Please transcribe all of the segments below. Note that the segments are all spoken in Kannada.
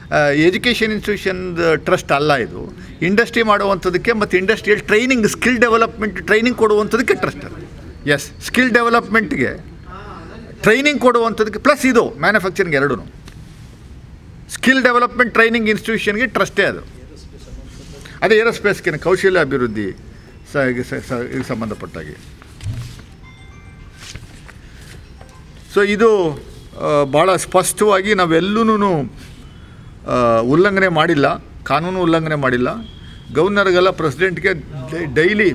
ಎಜುಕೇಷನ್ ಇನ್ಸ್ಟಿಟ್ಯೂಷನ್ ಟ್ರಸ್ಟ್ ಅಲ್ಲ ಇದು ಇಂಡಸ್ಟ್ರಿ ಮಾಡುವಂಥದ್ದಕ್ಕೆ ಮತ್ತು industrial training skill development training ಕೊಡುವಂಥದ್ದಕ್ಕೆ ಟ್ರಸ್ಟ್ ಎಸ್ ಸ್ಕಿಲ್ ಡೆವಲಪ್ಮೆಂಟ್ಗೆ ಟ್ರೈನಿಂಗ್ ಕೊಡುವಂಥದ್ದಕ್ಕೆ ಪ್ಲಸ್ ಇದು ಮ್ಯಾನುಫ್ಯಾಕ್ಚರಿಂಗ್ ಎರಡೂ ಸ್ಕಿಲ್ ಡೆವಲಪ್ಮೆಂಟ್ ಟ್ರೈನಿಂಗ್ ಇನ್ಸ್ಟಿಟ್ಯೂಷನ್ಗೆ ಟ್ರಸ್ಟೇ ಅದು ಅದೇ ಏರೋಸ್ಪೇಸ್ಗೆ ಕೌಶಲ್ಯ ಅಭಿವೃದ್ಧಿ ಸ ಸ- ಸ- ಇದಕ್ಕೆ ಸಂಬಂಧಪಟ್ಟಾಗೆ ಸೊ ಇದು ಆ, ಭಾಳ ಸ್ಪಷ್ಟವಾಗಿ ನಾವೆಲ್ಲೂ ಉಲ್ಲಂಘನೆ ಮಾಡಿಲ್ಲ ಕಾನೂನು ಉಲ್ಲಂಘನೆ ಮಾಡಿಲ್ಲ ಗವರ್ನರ್ಗೆಲ್ಲ ಪ್ರೆಸಿಡೆಂಟ್ಗೆ ಡೈಲಿ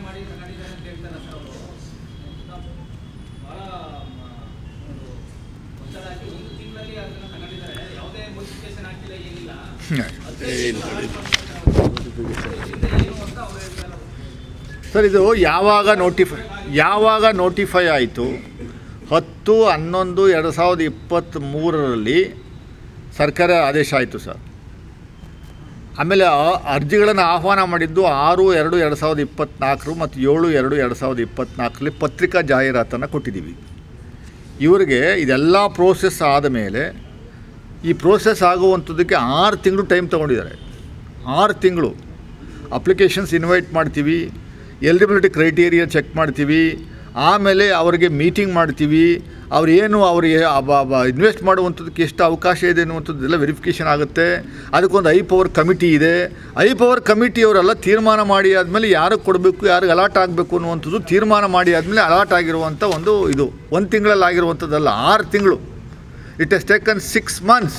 ಸರ್ ಇದು ಯಾವಾಗ ನೋಟಿಫೈ ಯಾವಾಗ ನೋಟಿಫೈ ಆಯಿತು ಹತ್ತು ಹನ್ನೊಂದು ಎರಡು ಸಾವಿರದ ಇಪ್ಪತ್ತ್ಮೂರರಲ್ಲಿ ಸರ್ಕಾರ ಆದೇಶ ಆಯಿತು ಸರ್ ಆಮೇಲೆ ಆ ಅರ್ಜಿಗಳನ್ನು ಆಹ್ವಾನ ಮಾಡಿದ್ದು ಆರು ಎರಡು ಎರಡು ಸಾವಿರದ ಇಪ್ಪತ್ತ್ನಾಲ್ಕರು ಮತ್ತು ಏಳು ಎರಡು ಎರಡು ಸಾವಿರದ ಇಪ್ಪತ್ತ್ನಾಲ್ಕರಲ್ಲಿ ಪತ್ರಿಕಾ ಜಾಹೀರಾತನ್ನು ಕೊಟ್ಟಿದ್ದೀವಿ ಇವರಿಗೆ ಇದೆಲ್ಲ ಪ್ರೋಸೆಸ್ ಆದ ಮೇಲೆ ಈ ಪ್ರೋಸೆಸ್ ಆಗುವಂಥದ್ದಕ್ಕೆ ಆರು ತಿಂಗಳು ಟೈಮ್ ತೊಗೊಂಡಿದ್ದಾರೆ ಆರು ತಿಂಗಳು ಅಪ್ಲಿಕೇಶನ್ಸ್ ಇನ್ವೈಟ್ ಮಾಡ್ತೀವಿ ಎಲಿಜಿಬಿಲಿಟಿ ಕ್ರೈಟೀರಿಯಾ ಚೆಕ್ ಮಾಡ್ತೀವಿ ಆಮೇಲೆ ಅವರಿಗೆ ಮೀಟಿಂಗ್ ಮಾಡ್ತೀವಿ ಅವ್ರು ಏನು ಅವರಿಗೆ ಇನ್ವೆಸ್ಟ್ ಮಾಡುವಂಥದ್ದಕ್ಕೆ ಎಷ್ಟು ಅವಕಾಶ ಇದೆ ಅನ್ನುವಂಥದ್ದೆಲ್ಲ ವೆರಿಫಿಕೇಷನ್ ಆಗುತ್ತೆ ಅದಕ್ಕೊಂದು ಐ ಪವರ್ ಕಮಿಟಿ ಇದೆ ಐ ಪವರ್ ಕಮಿಟಿಯವರೆಲ್ಲ ತೀರ್ಮಾನ ಮಾಡಿ ಆದಮೇಲೆ ಯಾರಿಗೆ ಕೊಡಬೇಕು ಯಾರಿಗೆ ಅಲಾಟ್ ಆಗಬೇಕು ಅನ್ನುವಂಥದ್ದು ತೀರ್ಮಾನ ಮಾಡಿ ಆದಮೇಲೆ ಅಲಾಟ್ ಆಗಿರುವಂಥ ಒಂದು ಇದು ಒಂದು ತಿಂಗಳಲ್ಲಿ ಆಗಿರುವಂಥದ್ದಲ್ಲ ಆರು ತಿಂಗಳು it is taken six months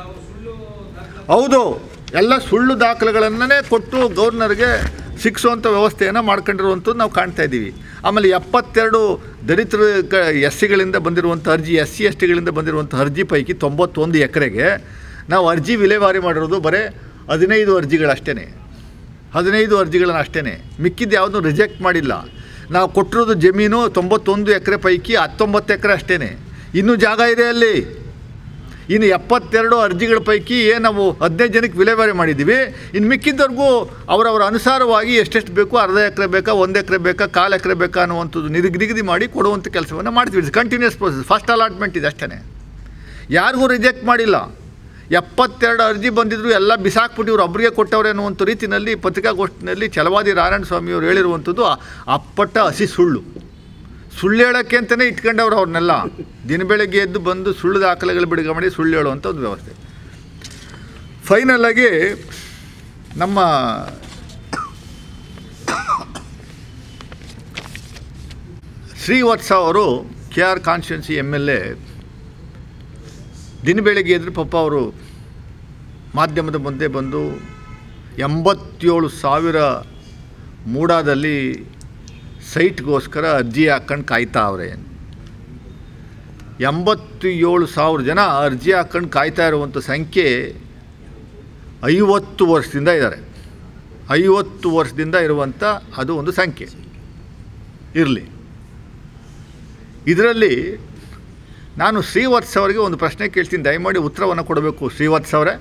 ಹೌದು ಎಲ್ಲ ಸುಳ್ಳು ದಾಖಲೆಗಳನ್ನೇ ಕೊಟ್ಟು ಗವರ್ನರ್ಗೆ ಶಿಕ್ಷುವಂಥ ವ್ಯವಸ್ಥೆಯನ್ನು ಮಾಡ್ಕೊಂಡಿರುವಂಥದ್ದು ನಾವು ಕಾಣ್ತಾ ಇದ್ದೀವಿ ಆಮೇಲೆ ಎಪ್ಪತ್ತೆರಡು ದಲಿತರ ಕ ಎಸ್ ಸಿಗಳಿಂದ ಬಂದಿರುವಂಥ ಅರ್ಜಿ ಎಸ್ ಸಿ ಎಸ್ ಟಿಗಳಿಂದ ಬಂದಿರುವಂಥ ಅರ್ಜಿ ಪೈಕಿ ತೊಂಬತ್ತೊಂದು ಎಕರೆಗೆ ನಾವು ಅರ್ಜಿ ವಿಲೇವಾರಿ ಮಾಡಿರೋದು ಬರೀ ಹದಿನೈದು ಅರ್ಜಿಗಳಷ್ಟೇ ಹದಿನೈದು ಅರ್ಜಿಗಳನ್ನ ಅಷ್ಟೇ ಮಿಕ್ಕಿದ್ದು ಯಾವುದೂ ರಿಜೆಕ್ಟ್ ಮಾಡಿಲ್ಲ ನಾವು ಕೊಟ್ಟಿರೋದು ಜಮೀನು ತೊಂಬತ್ತೊಂದು ಎಕರೆ ಪೈಕಿ ಹತ್ತೊಂಬತ್ತು ಎಕರೆ ಅಷ್ಟೇ ಇನ್ನೂ ಜಾಗ ಇದೆ ಅಲ್ಲಿ ಇನ್ನು ಎಪ್ಪತ್ತೆರಡು ಅರ್ಜಿಗಳ ಪೈಕಿ ಏನು ನಾವು ಹದಿನೈದು ಜನಕ್ಕೆ ವಿಲೇವಾರಿ ಮಾಡಿದ್ದೀವಿ ಇನ್ನು ಮಿಕ್ಕಿದ್ದವ್ರಿಗೂ ಅವರವರ ಅನುಸಾರವಾಗಿ ಎಷ್ಟೆಷ್ಟು ಬೇಕು ಅರ್ಧ ಎಕರೆ ಬೇಕಾ ಒಂದು ಎಕರೆ ಬೇಕಾ ಕಾಲು ಎಕರೆ ಬೇಕಾ ಅನ್ನುವಂಥದ್ದು ನಿಗದಿ ನಿಗದಿ ಮಾಡಿ ಕೊಡುವಂಥ ಕೆಲಸವನ್ನು ಮಾಡ್ತೀವಿ ಕಂಟಿನ್ಯೂಸ್ ಪ್ರೊಸೆಸ್ ಫಸ್ಟ್ ಅಲಾಟ್ಮೆಂಟ್ ಇದೆ ಅಷ್ಟೇ ಯಾರಿಗೂ ರಿಜೆಕ್ಟ್ ಮಾಡಿಲ್ಲ ಎಪ್ಪತ್ತೆರಡು ಅರ್ಜಿ ಬಂದಿದ್ರು ಎಲ್ಲ ಬಿಸಾಕ್ಬಿಟ್ಟು ಇವ್ರು ಒಬ್ಬರಿಗೆ ಕೊಟ್ಟವ್ರೆ ಅನ್ನುವಂಥ ರೀತಿಯಲ್ಲಿ ಪತ್ರಿಕಾಗೋಷ್ಠಿನಲ್ಲಿ ಛಲವಾದಿ ನಾರಾಯಣ ಸ್ವಾಮಿಯವರು ಹೇಳಿರುವಂಥದ್ದು ಆ- ಅಪ್ಪಟ್ಟ ಹಸಿ ಸುಳ್ಳು ಸುಳ್ಳು ಹೇಳೋಕ್ಕೆ ಅಂತಲೇ ಇಟ್ಕೊಂಡವ್ರು ಅವ್ರನ್ನೆಲ್ಲ ದಿನ ಬೆಳಗ್ಗೆ ಎದ್ದು ಬಂದು ಸುಳ್ಳು ದಾಖಲೆಗಳು ಬಿಡುಗಡೆ ಮಾಡಿ ಸುಳ್ಳು ಹೇಳುವಂಥ ಒಂದು ವ್ಯವಸ್ಥೆ ಫೈನಲ್ ಆಗಿ ನಮ್ಮ ಶ್ರೀವತ್ಸ ಅವರು K R constituency M L A ದಿನ ಬೆಳಗ್ಗೆ ಎದ್ರು ಪಾಪ ಅವರು ಮಾಧ್ಯಮದ ಮುಂದೆ ಬಂದು ಎಂಬತ್ತೇಳು ಸಾವಿರ ಮೂಡಾದಲ್ಲಿ ಸೈಟ್ಗೋಸ್ಕರ ಅರ್ಜಿ ಹಾಕ್ಕೊಂಡು ಕಾಯ್ತಾ ಅವ್ರೆ ಎಂಬತ್ತು ಏಳು ಸಾವಿರ ಜನ ಅರ್ಜಿ ಹಾಕ್ಕೊಂಡು ಕಾಯ್ತಾ ಇರುವಂಥ ಸಂಖ್ಯೆ ಐವತ್ತು ವರ್ಷದಿಂದ ಇದ್ದಾರೆ ಐವತ್ತು ವರ್ಷದಿಂದ ಇರುವಂಥ ಅದು ಒಂದು ಸಂಖ್ಯೆ ಇರಲಿ ಇದರಲ್ಲಿ ನಾನು ಶ್ರೀವತ್ಸ ಅವರಿಗೆ ಒಂದು ಪ್ರಶ್ನೆ ಕೇಳ್ತೀನಿ ದಯಮಾಡಿ ಉತ್ತರವನ್ನು ಕೊಡಬೇಕು ಶ್ರೀವತ್ಸ ಅವರೇ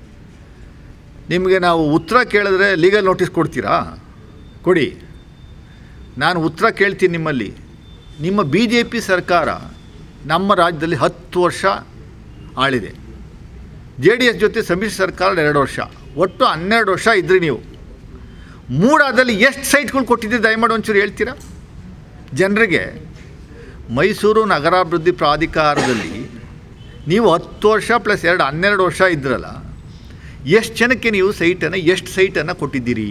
ನಿಮಗೆ ನಾವು ಉತ್ತರ ಕೇಳಿದ್ರೆ ಲೀಗಲ್ ನೋಟಿಸ್ ಕೊಡ್ತೀರಾ ಕೊಡಿ ನಾನು ಉತ್ತರ ಕೇಳ್ತೀನಿ ನಿಮ್ಮಲ್ಲಿ ನಿಮ್ಮ ಬಿ ಜೆ ಪಿ ಸರ್ಕಾರ ನಮ್ಮ ರಾಜ್ಯದಲ್ಲಿ ಹತ್ತು ವರ್ಷ ಆಳಿದೆ ಜೆ ಡಿ ಎಸ್ ಜೊತೆ ಸಮ್ಮಿಶ್ರ ಸರ್ಕಾರ ಎರಡು ವರ್ಷ ಒಟ್ಟು ಹನ್ನೆರಡು ವರ್ಷ ಇದ್ರಿ ನೀವು ಮೂಡಾದಲ್ಲಿ ಎಷ್ಟು ಸೈಟ್ಗಳು ಕೊಟ್ಟಿದ್ದೀರಿ ದಯಮಾಡಿ ಒಂಚೂರು ಹೇಳ್ತೀರಾ ಜನರಿಗೆ ಮೈಸೂರು ನಗರಾಭಿವೃದ್ಧಿ ಪ್ರಾಧಿಕಾರದಲ್ಲಿ ನೀವು ಹತ್ತು ವರ್ಷ ಪ್ಲಸ್ ಎರಡು ಹನ್ನೆರಡು ವರ್ಷ ಇದ್ರಲ್ಲ ಎಷ್ಟು ಜನಕ್ಕೆ ನೀವು ಸೈಟನ್ನು ಎಷ್ಟು ಸೈಟನ್ನು ಕೊಟ್ಟಿದ್ದೀರಿ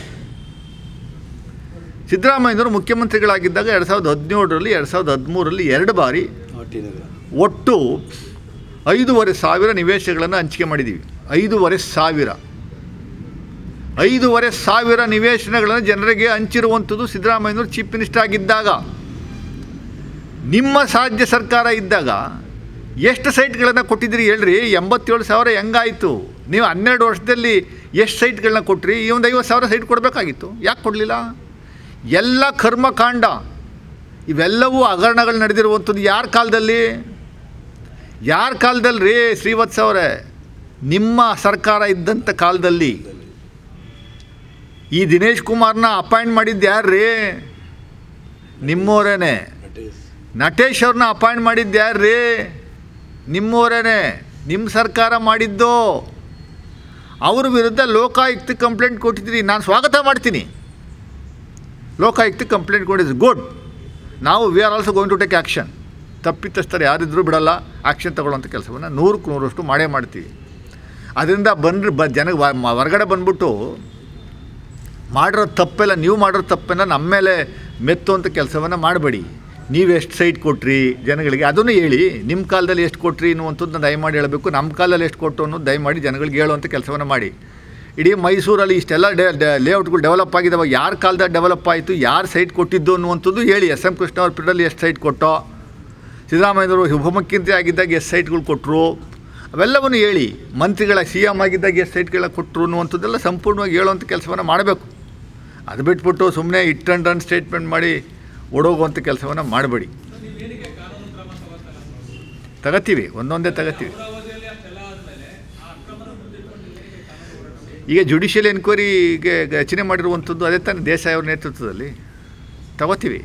ಸಿದ್ದರಾಮಯ್ಯನವರು ಮುಖ್ಯಮಂತ್ರಿಗಳಾಗಿದ್ದಾಗ ಎರಡು ಸಾವಿರದ ಹದಿನೇಳರಲ್ಲಿ ಎರಡು ಸಾವಿರದ ಹದಿಮೂರರಲ್ಲಿ ಎರಡು ಬಾರಿ ಒಟ್ಟು ಐದೂವರೆ ಸಾವಿರ ನಿವೇಶಗಳನ್ನು ಹಂಚಿಕೆ ಮಾಡಿದ್ದೀವಿ ಐದೂವರೆ ಸಾವಿರ ಐದೂವರೆ ಸಾವಿರ ನಿವೇಶನಗಳನ್ನು ಜನರಿಗೆ ಹಂಚಿರುವಂಥದ್ದು ಸಿದ್ದರಾಮಯ್ಯನವರು ಚೀಫ್ ಮಿನಿಸ್ಟರ್ ಆಗಿದ್ದಾಗ ನಿಮ್ಮ ಸಾಧ್ಯ ಸರ್ಕಾರ ಇದ್ದಾಗ ಎಷ್ಟು ಸೈಟ್ಗಳನ್ನು ಕೊಟ್ಟಿದ್ದೀರಿ ಹೇಳ್ರಿ ಎಂಬತ್ತೇಳು ಸಾವಿರ ಹೆಂಗಾಯಿತು ನೀವು ಹನ್ನೆರಡು ವರ್ಷದಲ್ಲಿ ಎಷ್ಟು ಸೈಟ್ಗಳನ್ನ ಕೊಟ್ರಿ ಈ ಒಂದು ಐವತ್ತು ಸಾವಿರ ಸೈಟ್ ಕೊಡಬೇಕಾಗಿತ್ತು ಯಾಕೆ ಕೊಡಲಿಲ್ಲ ಎಲ್ಲ ಕರ್ಮಕಾಂಡ ಇವೆಲ್ಲವೂ ಹಗರಣಗಳು ನಡೆದಿರುವಂಥದ್ದು ಯಾರ ಕಾಲದಲ್ಲಿ ಯಾರ ಕಾಲದಲ್ಲಿ ರೀ ಶ್ರೀವತ್ಸ ಅವರೇ ನಿಮ್ಮ ಸರ್ಕಾರ ಇದ್ದಂಥ ಕಾಲದಲ್ಲಿ ಈ ದಿನೇಶ್ ಕುಮಾರ್ನ ಅಪಾಯಿಂಟ್ ಮಾಡಿದ್ದು ಯಾರು ರೀ ನಿಮ್ಮವರೇನೆ ನಟೇಶ್ ಅವ್ರನ್ನ ಅಪಾಯಿಂಟ್ ಮಾಡಿದ್ದು ಯಾರು ರೀ ನಿಮ್ಮವರೇನೆ ನಿಮ್ಮ ಸರ್ಕಾರ ಮಾಡಿದ್ದು ಅವ್ರ ವಿರುದ್ಧ ಲೋಕಾಯುಕ್ತ ಕಂಪ್ಲೇಂಟ್ ಕೊಟ್ಟಿದ್ದೀರಿ ನಾನು ಸ್ವಾಗತ ಮಾಡ್ತೀನಿ ಲೋಕಾಯುಕ್ತ ಕಂಪ್ಲೇಂಟ್ ಕೊಟ್ಟಿದ್ದು ಗುಡ್ ನಾವು we are also going to take action ತಪ್ಪಿತಸ್ಥರು ಯಾರಿದ್ರೂ ಬಿಡಲ್ಲ ಆ್ಯಕ್ಷನ್ ತಗೊಳ್ಳೋಂಥ ಕೆಲಸವನ್ನು ನೂರಕ್ಕೆ ನೂರಷ್ಟು ಮಾಡೇ ಮಾಡ್ತೀವಿ ಅದರಿಂದ ಬಂದ್ರೆ ಬ ಜನ ಹೊರಗಡೆ ಬಂದ್ಬಿಟ್ಟು ಮಾಡಿರೋ ತಪ್ಪೆಲ್ಲ ನೀವು ಮಾಡಿರೋ ತಪ್ಪನ್ನು ನಮ್ಮ ಮೇಲೆ ಮೆತ್ತುವಂಥ ಕೆಲಸವನ್ನು ಮಾಡಬೇಡಿ ನೀವು ಎಷ್ಟು ಸೈಟ್ ಕೊಟ್ರಿ ಜನಗಳಿಗೆ ಅದನ್ನು ಹೇಳಿ ನಿಮ್ಮ ಕಾಲದಲ್ಲಿ ಎಷ್ಟು ಕೊಟ್ರಿ ಅನ್ನುವಂಥದ್ದನ್ನ ದಯಮಾಡಿ ಹೇಳಬೇಕು ನಮ್ಮ ಕಾಲದಲ್ಲಿ ಎಷ್ಟು ಕೊಟ್ಟು ಅನ್ನೋದು ದಯಮಾಡಿ ಜನಗಳಿಗೆ ಹೇಳುವಂಥ ಕೆಲಸವನ್ನು ಮಾಡಿ ಇಡೀ ಮೈಸೂರಲ್ಲಿ ಇಷ್ಟೆಲ್ಲ ಡೆ ಲೇಔಟ್ಗಳು ಡೆವಲಪ್ ಆಗಿದ್ದಾವೆ ಯಾರ ಕಾಲದಲ್ಲಿ ಡೆವಲಪ್ ಆಯಿತು ಯಾರು ಸೈಟ್ ಕೊಟ್ಟಿದ್ದು ಅನ್ನುವಂಥದ್ದು ಹೇಳಿ ಎಸ್ ಎಂ ಕೃಷ್ಣ ಅವ್ರ ಪೀರಿಯಡಲ್ಲಿ ಎಷ್ಟು ಸೈಟ್ ಕೊಟ್ಟೋ ಸಿದ್ದರಾಮಯ್ಯವರು ಉಪಮುಖ್ಯಮಂತ್ರಿ ಆಗಿದ್ದಾಗ ಎಷ್ಟು ಸೈಟ್ಗಳು ಕೊಟ್ಟರು ಅವೆಲ್ಲವನ್ನು ಹೇಳಿ ಮಂತ್ರಿಗಳ ಸಿ ಎಮ್ ಆಗಿದ್ದಾಗ ಎಷ್ಟು ಸೈಟ್ಗಳ ಕೊಟ್ಟರು ಅನ್ನುವಂಥದ್ದೆಲ್ಲ ಸಂಪೂರ್ಣವಾಗಿ ಹೇಳುವಂಥ ಕೆಲಸವನ್ನು ಮಾಡಬೇಕು ಅದು ಬಿಟ್ಬಿಟ್ಟು ಸುಮ್ಮನೆ ಇಟ್ ಆ್ಯಂಡ್ ರನ್ ಸ್ಟೇಟ್ಮೆಂಟ್ ಮಾಡಿ ಓಡೋಗುವಂಥ ಕೆಲಸವನ್ನು ಮಾಡಬೇಡಿ ತಗತ್ತೀವಿ ಒಂದೊಂದೇ ತಗತ್ತೀವಿ ಈಗ ಜುಡಿಷಿಯಲ್ ಎನ್ಕ್ವೈರಿಗೆ ರಚನೆ ಮಾಡಿರುವಂಥದ್ದು ಅದೇ ತಾನೇ ದೇಸಾಯಿ ಅವ್ರ ನೇತೃತ್ವದಲ್ಲಿ ತಗೋತೀವಿ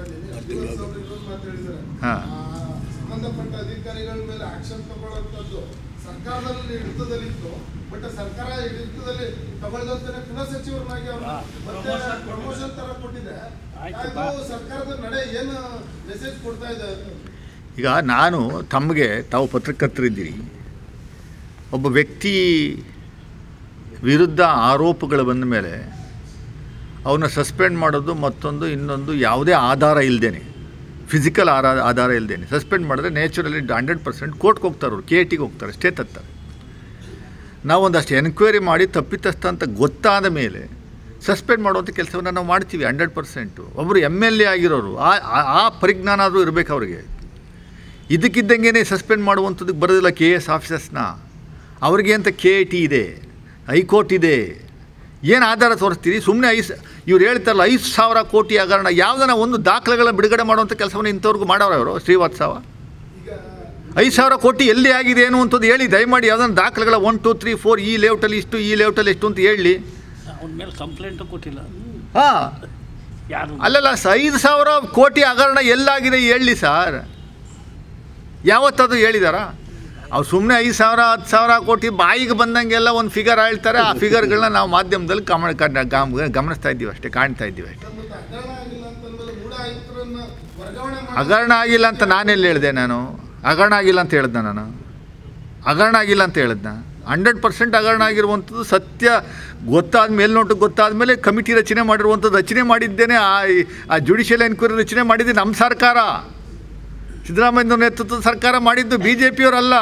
ಹಾಂ ಸಂಬಂಧಪಟ್ಟ ಅಧಿಕಾರಿಗಳ ಮೇಲೆ ಆಕ್ಷನ್ ತಗೊಳ್ಳುವಂಥದ್ದು ಸರ್ಕಾರದಲ್ಲಿ ಹಿಡಿತದಲ್ಲಿತ್ತು ಬಟ್ ಸರ್ಕಾರ ಹಿಡಿತದಲ್ಲಿ ತಗೊಳ್ದಂತಾನೆ ಪುನಃ ಸಚಿವರನ್ನಾಗಿ ಅವರು ಮತ್ತೆ ಪ್ರಮೋಷನ್ ತರ ಕೊಟ್ಟಿದೆ ಅದು ಸರ್ಕಾರದ ನಡೆ ಏನು ಮೆಸೇಜ್ ಕೊಡ್ತಾ ಇದೆ ಅದು? ಈಗ ನಾನು ತಮಗೆ ತಾವು ಪತ್ರಕರ್ತರಿದ್ದೀರಿ ಒಬ್ಬ ವ್ಯಕ್ತಿ ವಿರುದ್ಧ ಆರೋಪಗಳು ಬಂದ ಮೇಲೆ ಅವನ್ನ ಸಸ್ಪೆಂಡ್ ಮಾಡೋದು ಮತ್ತೊಂದು ಇನ್ನೊಂದು ಯಾವುದೇ ಆಧಾರ ಇಲ್ಲದೇನೆ ಫಿಸಿಕಲ್ ಆರ ಆಧಾರ ಇಲ್ಲದೇನೆ ಸಸ್ಪೆಂಡ್ ಮಾಡಿದ್ರೆ ನೇಚುರಲಿ ಹಂಡ್ರೆಡ್ ಪರ್ಸೆಂಟ್ ಕೋರ್ಟ್ಗೆ ಹೋಗ್ತಾರೆ ಅವರು ಕೆ ಟಿಗೆ ಹೋಗ್ತಾರೆ ಸ್ಟೇ ತತ್ತಾರೆ ನಾವು ಒಂದಷ್ಟು ಎನ್ಕ್ವೈರಿ ಮಾಡಿ ತಪ್ಪಿತಸ್ಥ ಅಂತ ಗೊತ್ತಾದ ಮೇಲೆ ಸಸ್ಪೆಂಡ್ ಮಾಡುವಂಥ ಕೆಲಸವನ್ನು ನಾವು ಮಾಡ್ತೀವಿ ಹಂಡ್ರೆಡ್ ಪರ್ಸೆಂಟು ಒಬ್ಬರು ಎಮ್ ಎಲ್ ಎ ಆಗಿರೋರು ಆ ಆ- ಆ ಪರಿಜ್ಞಾನ ಆದರೂ ಇರಬೇಕು ಅವರಿಗೆ ಇದಕ್ಕಿದ್ದಂಗೆ ಸಸ್ಪೆಂಡ್ ಮಾಡುವಂಥದ್ದಕ್ಕೆ ಬರೋದಿಲ್ಲ ಕೆ ಎಸ್ ಆಫೀಸರ್ಸ್ನ ಅವ್ರಿಗೆ ಅಂತ ಕೆ ಎ ಟಿ ಇದೆ ಹೈಕೋರ್ಟ್ ಇದೆ ಏನು ಆಧಾರ ತೋರಿಸ್ತೀರಿ ಸುಮ್ಮನೆ ಐಸ್ ಇವ್ರು ಹೇಳ್ತಾರಲ್ಲ ಐದು ಸಾವಿರ ಕೋಟಿ ಹಗರಣ ಯಾವುದನ್ನ ಒಂದು ದಾಖಲೆಗಳ ಬಿಡುಗಡೆ ಮಾಡುವಂಥ ಕೆಲಸವನ್ನು ಇಂಥವ್ರಿಗೂ ಮಾಡೋರು ಅವರು ಶ್ರೀವಾತ್ಸವ ಈಗ ಐದು ಸಾವಿರ ಕೋಟಿ ಎಲ್ಲಿ ಆಗಿದೆ ಏನು ಅಂತದ್ದು ಹೇಳಿ ದಯಮಾಡಿ ಯಾವುದನ್ನ ದಾಖಲೆಗಳ ಒನ್ ಟು ತ್ರೀ ಫೋರ್ ಈ ಲೇಔಟಲ್ಲಿ ಇಷ್ಟು ಈ ಲೇಔಟಲ್ಲಿ ಎಷ್ಟು ಅಂತ ಹೇಳಿ ಅವನ ಮೇಲೆ ಕಂಪ್ಲೇಂಟು ಕೊಟ್ಟಿಲ್ಲ ಹಾಂ ಯಾರು ಅಲ್ಲಲ್ಲ ಸ ಐದು ಸಾವಿರ ಕೋಟಿ ಹಗರಣ ಎಲ್ಲಾಗಿದೆ ಹೇಳಿ ಸರ್ ಯಾವತ್ತದು ಹೇಳಿದಾರ ಅವ್ರು ಸುಮ್ಮನೆ ಐದು ಸಾವಿರ ಹತ್ತು ಸಾವಿರ ಕೋಟಿ ಬಾಯಿಗೆ ಬಂದಂಗೆಲ್ಲ ಒಂದು ಫಿಗರ್ ಹೇಳ್ತಾರೆ ಆ ಫಿಗರ್ಗಳನ್ನ ನಾವು ಮಾಧ್ಯಮದಲ್ಲಿ ಗಮನ ಗಮ- ಗಮನಿಸ್ತಾ ಇದ್ದೀವಿ ಅಷ್ಟೇ ಕಾಣ್ತಾ ಇದ್ದೀವಿ ಅಷ್ಟೇ ಮತ್ತೆ ಹಗರಣ ಆಗಿಲ್ಲ ಅಂತಂದ್ಮೇಲೆ ಮೂಢ ಆಯುಕ್ತರನ್ನ ವರ್ಗಾವಣೆ ಮಾಡಿ ಹಗರಣ ಆಗಿಲ್ಲ ಅಂತ ನಾನೆಲ್ಲಿ ಹೇಳಿದೆ ನಾನು ಹಗರಣ ಆಗಿಲ್ಲ ಅಂತ ಹೇಳ್ದೆ ನಾನು ಹಗರಣ ಆಗಿಲ್ಲ ಅಂತ ಹೇಳಿದ್ನ ಹಂಡ್ರೆಡ್ ಪರ್ಸೆಂಟ್ ಹಗರಣ ಆಗಿರುವಂಥದ್ದು ಸತ್ಯ ಗೊತ್ತಾದ ಮೇಲ್ನೋಟಕ್ಕೆ ಗೊತ್ತಾದ ಮೇಲೆ ಕಮಿಟಿ ರಚನೆ ಮಾಡಿರುವಂಥದ್ದು ರಚನೆ ಮಾಡಿದ್ದೇನೆ ಆ ಆ ಜುಡಿಷಿಯಲ್ ಎನ್ಕ್ವೈರಿ ರಚನೆ ಮಾಡಿದ್ದು ನಮ್ಮ ಸರ್ಕಾರ ಸಿದ್ದರಾಮಯ್ಯ ನೇತೃತ್ವದ ಸರ್ಕಾರ ಮಾಡಿದ್ದು ಬಿ ಜೆ ಪಿಯವರಲ್ಲ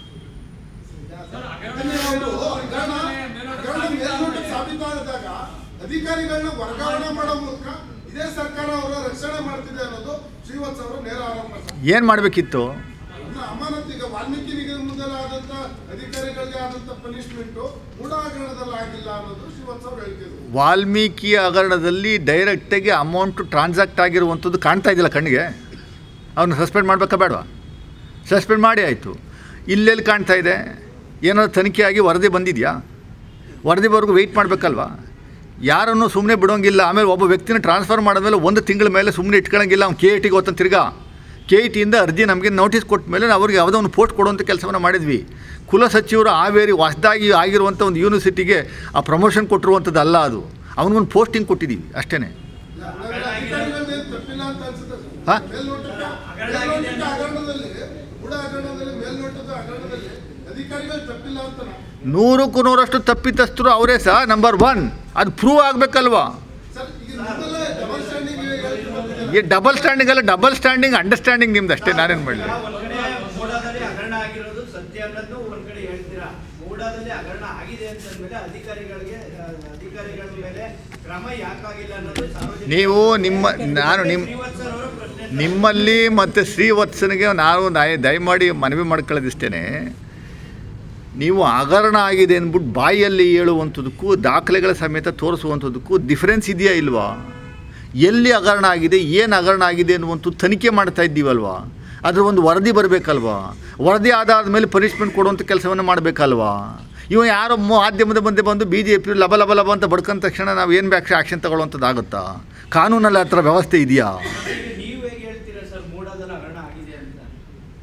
ಅದನ್ನೇ ಅವರು ಹಗರಣ ಹಗರಣ ಮೇಲ್ನೋಟಕ್ಕೆ ಸಾಬೀತಾದಾಗ ಅಧಿಕಾರಿಗಳನ್ನ ವರ್ಗಾವಣೆ ಮಾಡೋ ಮೂಲಕ ಇದೇ ಸರ್ಕಾರ ಅವರ ರಕ್ಷಣೆ ಮಾಡ್ತಿದೆ ಅನ್ನೋದು ಶ್ರೀವತ್ಸ ಅವರ ನೇರ ಆರೋಪ ಸರ್. ಏನು ಮಾಡಬೇಕಿತ್ತು ಅದನ್ನ ಅಮಾನತು ಈಗ ವಾಲ್ಮೀಕಿ ನಿಗಮದಲ್ಲಿ ಆದಂತ ಅಧಿಕಾರಿಗಳಿಗೆ ಆದಂತ ಪನಿಷ್ಮೆಂಟ್ ಮೂಢ ಹಗರಣದಲ್ಲಿ ಆಗಿಲ್ಲ ಅನ್ನೋದು ಶ್ರೀವತ್ಸ ಅವರು ಹೇಳ್ತಿದ್ರು ವಾಲ್ಮೀಕಿ ಹಗರಣದಲ್ಲಿ ಡೈರೆಕ್ಟಾಗಿ ಅಮೌಂಟ್ ಟ್ರಾನ್ಸಾಕ್ಟ್ ಆಗಿರುವಂಥದ್ದು ಕಾಣ್ತಾ ಇದೆಯಲ್ಲ ಕಣ್ಣಿಗೆ ಅವನ್ನ ಸಸ್ಪೆಂಡ್ ಮಾಡಬೇಕಾ ಬೇಡವಾ ಸಸ್ಪೆಂಡ್ ಮಾಡಿ ಆಯಿತು ಇಲ್ಲೆಲ್ಲಿ ಕಾಣ್ತಾ ಇದೆ ಏನಾದ್ರು ತನಿಖೆ ಆಗಿ ವರದಿ ಬಂದಿದೆಯಾ ವರದಿವರೆಗೂ ವೆಯ್ಟ್ ಮಾಡಬೇಕಲ್ವಾ ಯಾರನ್ನು ಸುಮ್ಮನೆ ಬಿಡೋಂಗಿಲ್ಲ ಆಮೇಲೆ ಒಬ್ಬ ವ್ಯಕ್ತಿನ ಟ್ರಾನ್ಸ್ಫರ್ ಮಾಡಿದ್ಮೇಲೆ ಒಂದು ತಿಂಗಳ ಮೇಲೆ ಸುಮ್ಮನೆ ಇಟ್ಕೊಳ್ಳೋಂಗಿಲ್ಲ ಅವ್ನು ಕೆ ಇ ಟಿಗೆ ಹೋಗ್ತಾನೆ ತಿರ್ಗಾ ಕೆ ಇ ಟಿಯಿಂದ ಅರ್ಜಿ ನಮಗೆ ನೋಟಿಸ್ ಕೊಟ್ಟ ಮೇಲೆ ನಾವು ಅವ್ರಿಗೆ ಯಾವುದೋ ಒಂದು ಪೋಸ್ಟ್ ಕೊಡುವಂಥ ಕೆಲಸವನ್ನು ಮಾಡಿದ್ವಿ ಕುಲ ಸಚಿವರು ಹಾವೇರಿ ಹೊಸದಾಗಿ ಆಗಿರುವಂಥ ಒಂದು ಯೂನಿವರ್ಸಿಟಿಗೆ ಆ ಪ್ರಮೋಷನ್ ಕೊಟ್ಟಿರುವಂಥದ್ದು ಅಲ್ಲ ಅದು ಅವನಿಗೊಂದು ಪೋಸ್ಟಿಂಗ್ ಕೊಟ್ಟಿದ್ದೀವಿ ಅಷ್ಟೇ ಹಾಗಾದ್ರೆ ಅಧಿಕಾರಿಗಳದ್ದೇನು ತಪ್ಪಿಲ್ಲ ಅಂತ ಅನ್ಸುತ್ತೆ ಸರ್. ಹಾ? ಮೇಲ್ನೋಟಕ್ಕೆ ಮೇಲ್ನೋಟದ ಹಗರಣದಲ್ಲಿ ಮೂಢ ಹಗರಣದಲ್ಲಿ ಮೇಲ್ನೋಟದ ಹಗರಣದಲ್ಲಿ ಅಧಿಕಾರಿಗಳು ತಪ್ಪಿಲ್ಲ ಅಂತ ನಾವು ನೂರಕ್ಕೂ ನೂರಷ್ಟು ತಪ್ಪಿತಸ್ಥರು ಅವರೇ ಸಹ ನಂಬರ್ ಒನ್ ಅದು ಪ್ರೂವ್ ಆಗಬೇಕಲ್ವಾ ಸರ್ ಈಗ ನಿಮ್ಮಲ್ಲೇ ಡಬಲ್ ಸ್ಟ್ಯಾಂಡಿಂಗ್ ಹೇಳ್ತಿರೋದು ಈ ಡಬಲ್ ಸ್ಟ್ಯಾಂಡಿಂಗ್ ಅಲ್ಲ ಡಬಲ್ ಸ್ಟ್ಯಾಂಡಿಂಗ್ ಅಂಡರ್ಸ್ಟ್ಯಾಂಡಿಂಗ್ ನಿಮ್ದು ಅಷ್ಟೇ ನಾನೇನು ಮಾಡಲಿ ಒಂದ್ ಕಡೆ ಮೂಡಾದಲ್ಲಿ ಹಗರಣ ಆಗಿರೋದು ಸತ್ಯ ಅನ್ನೋದು ಒಂದ್ ಕಡೆ ಹೇಳ್ತೀರಾ ಮೂಡಾದಲ್ಲಿ ಹಗರಣ ಆಗಿದೆ ಅಂತಂದ್ಮೇಲೆ ಅಧಿಕಾರಿಗಳಿಗೆ ಆ, ಅಧಿಕಾರಿಗಳ ಮೇಲೆ ಕ್ರಮ ಯಾಕಾಗಿಲ್ಲ ಅನ್ನೋದು ಸಾರ್ವಜನಿಕ ನೀವು ನಿಮ್ಮ ನಾನು ನಿಮ್ಮ ಶ್ರೀವತ್ಸ ಅವರ ಪ್ರಶ್ನೆ ನಿಮ್ಮಲ್ಲಿ ಮತ್ತು ಶ್ರೀವತ್ಸನಿಗೆ ನಾವು ದಯ ದಯಮಾಡಿ ಮನವಿ ಮಾಡ್ಕೊಳ್ಳೋದಿಷ್ಟೇ ನೀವು ಹಗರಣ ಆಗಿದೆ ಅಂದ್ಬಿಟ್ಟು ಬಾಯಲ್ಲಿ ಹೇಳುವಂಥದ್ದಕ್ಕೂ ದಾಖಲೆಗಳ ಸಮೇತ ತೋರಿಸುವಂಥದ್ದಕ್ಕೂ ಡಿಫ್ರೆನ್ಸ್ ಇದೆಯಾ ಇಲ್ವಾ ಎಲ್ಲಿ ಹಗರಣ ಆಗಿದೆ ಏನು ಹಗರಣ ಆಗಿದೆ ಅನ್ನುವಂಥದ್ದು ತನಿಖೆ ಮಾಡ್ತಾ ಇದ್ದೀವಲ್ವಾ ಅದ್ರ ಒಂದು ವರದಿ ಬರಬೇಕಲ್ವಾ ವರದಿ ಆಧಾರದ ಮೇಲೆ ಪನಿಷ್ಮೆಂಟ್ ಕೊಡುವಂಥ ಕೆಲಸವನ್ನು ಮಾಡಬೇಕಲ್ವಾ ಇವ ಯಾರೋ ಮಾಧ್ಯಮದ ಬಂದೆ ಬಂದು ಬಿ ಜೆ ಪಿ ಲಬ ಲಬ ಲಬ ಅಂತ ಬಡ್ಕೊಂಡ ತಕ್ಷಣ ನಾವು ಏನು ಬ್ಯಾಕ್ ಆ್ಯಕ್ಷನ್ ತಗೊಳ್ಳುವಂಥದ್ದಾಗುತ್ತಾ ಕಾನೂನಲ್ಲಿ ಆ ಥರ ವ್ಯವಸ್ಥೆ ಇದೆಯಾ ನೀವು ಹೇಗೆ ಹೇಳ್ತೀರಾ ಸರ್ ಮೂಡಾದಲ್ಲಿ ಹಗರಣ ಆಗಿದೆ ಅಂತ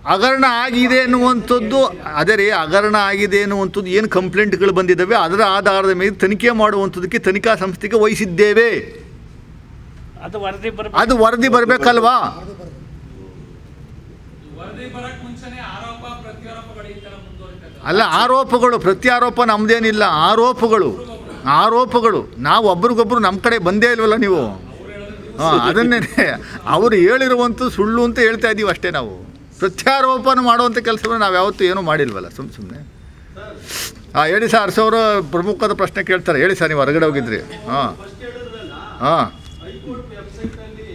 ಹಗರಣ ಆಗಿದೆ ಅನ್ನುವಂಥದ್ದು ಅದೇ ರೀ ಹಗರಣ ಆಗಿದೆ ಅನ್ನುವಂಥದ್ದು ಏನು ಕಂಪ್ಲೇಂಟ್ಗಳು ಬಂದಿದ್ದಾವೆ ಅದರ ಆಧಾರದ ಮೇಲೆ ತನಿಖೆ ಮಾಡುವಂಥದ್ದಕ್ಕೆ ತನಿಖಾ ಸಂಸ್ಥೆಗೆ ವಹಿಸಿದ್ದೇವೆ ಅದು ವರದಿ ಬರಬೇಕು ಅದು ವರದಿ ಬರಬೇಕಲ್ವಾ ವರದಿ ಬರಕ್ ಮುಂಚೆನೆ ಆರೋಪ ಪ್ರತ್ಯಾರೋಪಗಳು ಈ ತರ ಮುಂದುವರಿತಾ ಇದ್ದಾವೆ. ಅಲ್ಲ ಆರೋಪಗಳು ಪ್ರತ್ಯಾರೋಪ ನಮ್ಮದೇನಿಲ್ಲ ಆರೋಪಗಳು ಆರೋಪಗಳು ನಾವು ಒಬ್ರಿಗೊಬ್ರು ನಮ್ಮ ಕಡೆ ಬಂದೇ ಇಲ್ವಲ್ಲ ನೀವು ಹಾಂ ಅದನ್ನೇ ಅವರು ಹೇಳಿರುವಂಥ ಸುಳ್ಳು ಅಂತ ಹೇಳ್ತಾ ಇದ್ದೀವಿ ಅಷ್ಟೇ ನಾವು ಪ್ರತ್ಯಾರೋಪನ ಮಾಡುವಂಥ ಕೆಲಸವನ್ನು ನಾವು ಯಾವತ್ತೂ ಏನೂ ಮಾಡಿಲ್ವಲ್ಲ ಸುಮ್ಮ ಸುಮ್ಮನೆ ಹಾಂ ಹೇಳಿ ಸರ್ ಅರಸವರು ಪ್ರಮುಖವಾದ ಪ್ರಶ್ನೆ ಕೇಳ್ತಾರೆ ಹೇಳಿ ಸರ್ ನೀವು ಹೊರಗಡೆ ಹೋಗಿದ್ರಿ ಹಾಂ ಫಸ್ಟ್ ಹೇಳಿದ್ರಲ್ಲ ಹಾಂ ಹೈಕೋರ್ಟ್ ವೆಬ್ಸೈಟ್ ಅಲ್ಲಿ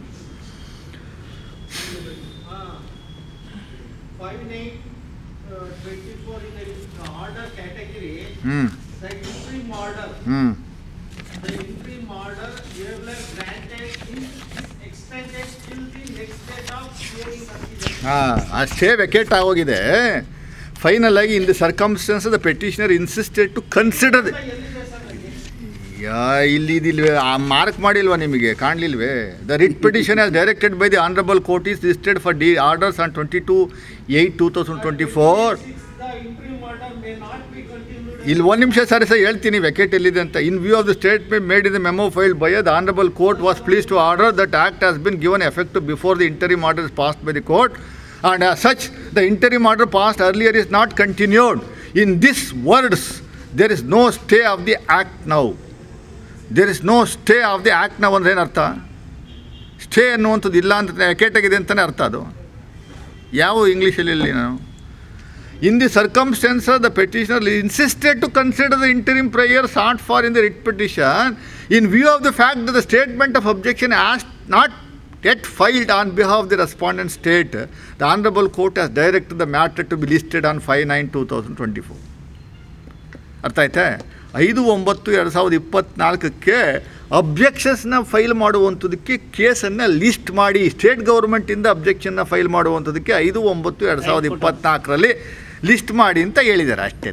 five nine twenty four in order category ಹ್ಞೂ ದ ಇಂಟ್ರಿಮ್ ಆರ್ಡರ್ ಹ್ಞೂ The interim order hereby granted is extended till the next date of hearing consideration. ಹಾಂ ಅಷ್ಟೇ ವೆಕೇಟ್ ಆಗೋಗಿದೆ ಫೈನಲ್ ಆಗಿ in the circumstances the petitioner insisted to consider ಎಲ್ಲಿದೆ ಸರ್ ಅಲ್ಲಿ? ಯಾ ಇಲ್ಲಿ ಇದಿಲ್ವೇ ಆ ಮಾರ್ಕ್ ಮಾಡಿಲ್ವಾ ನಿಮಗೆ ಕಾಣಲಿಲ್ವೇ the writ petition as directed by the honourable court is listed for the orders on twenty two eight two thousand twenty four Six, The interim order may not be continued. ಇಲ್ಲಿ ಒಂದು ನಿಮಿಷ ಸರಿ ಸರ್ ಹೇಳ್ತೀನಿ ವೆಕೇಟ್ ಎಲ್ಲಿದೆ ಅಂತ in view of the statement made in the memo filed by the honourable court was pleased to order that act has been given effect before the interim order is passed by the court and such the interim order passed earlier is not continued in this words there is no stay of the act now there is no stay of the act ನಾವು ಅಂದ್ರೆ ಏನರ್ಥ ಸ್ಟೇ ಅನ್ನುವಂಥದ್ದು ಇಲ್ಲ ಅಂತ ವೆಕೇಟಾಗಿದೆ ಅಂತಲೇ ಅರ್ಥ ಅದು ಯಾವ ಇಂಗ್ಲೀಷಲ್ಲಿ ಇಲ್ಲಿ ನಾನು in the circumstances the petitioner insisted to consider the interim prayer sought for in the writ petition in view of the fact the statement of objection as not yet filed on behalf of the respondent state, the Honorable Court has directed the matter to be listed on 5-9-2024. ಅರ್ಥ ಆಯ್ತಾ ಐದು ಒಂಬತ್ತು ಎರಡು ಸಾವಿರದ ಇಪ್ಪತ್ತ್ನಾಲ್ಕಕ್ಕೆ ಅಬ್ಜೆಕ್ಷನ್ಸ್ನ ಫೈಲ್ ಮಾಡುವಂಥದ್ದಕ್ಕೆ ಕೇಸನ್ನು ಲಿಸ್ಟ್ ಮಾಡಿ ಸ್ಟೇಟ್ ಗೌರ್ಮೆಂಟಿಂದ ಅಬ್ಜೆಕ್ಷನ್ನ ಫೈಲ್ ಮಾಡುವಂಥದ್ದಕ್ಕೆ ಐದು ಒಂಬತ್ತು ಎರಡು ಸಾವಿರದ ಇಪ್ಪತ್ತ್ನಾಲ್ಕರಲ್ಲಿ ಲಿಸ್ಟ್ ಮಾಡಿ ಅಂತ ಹೇಳಿದ್ದಾರೆ ಅಷ್ಟೇ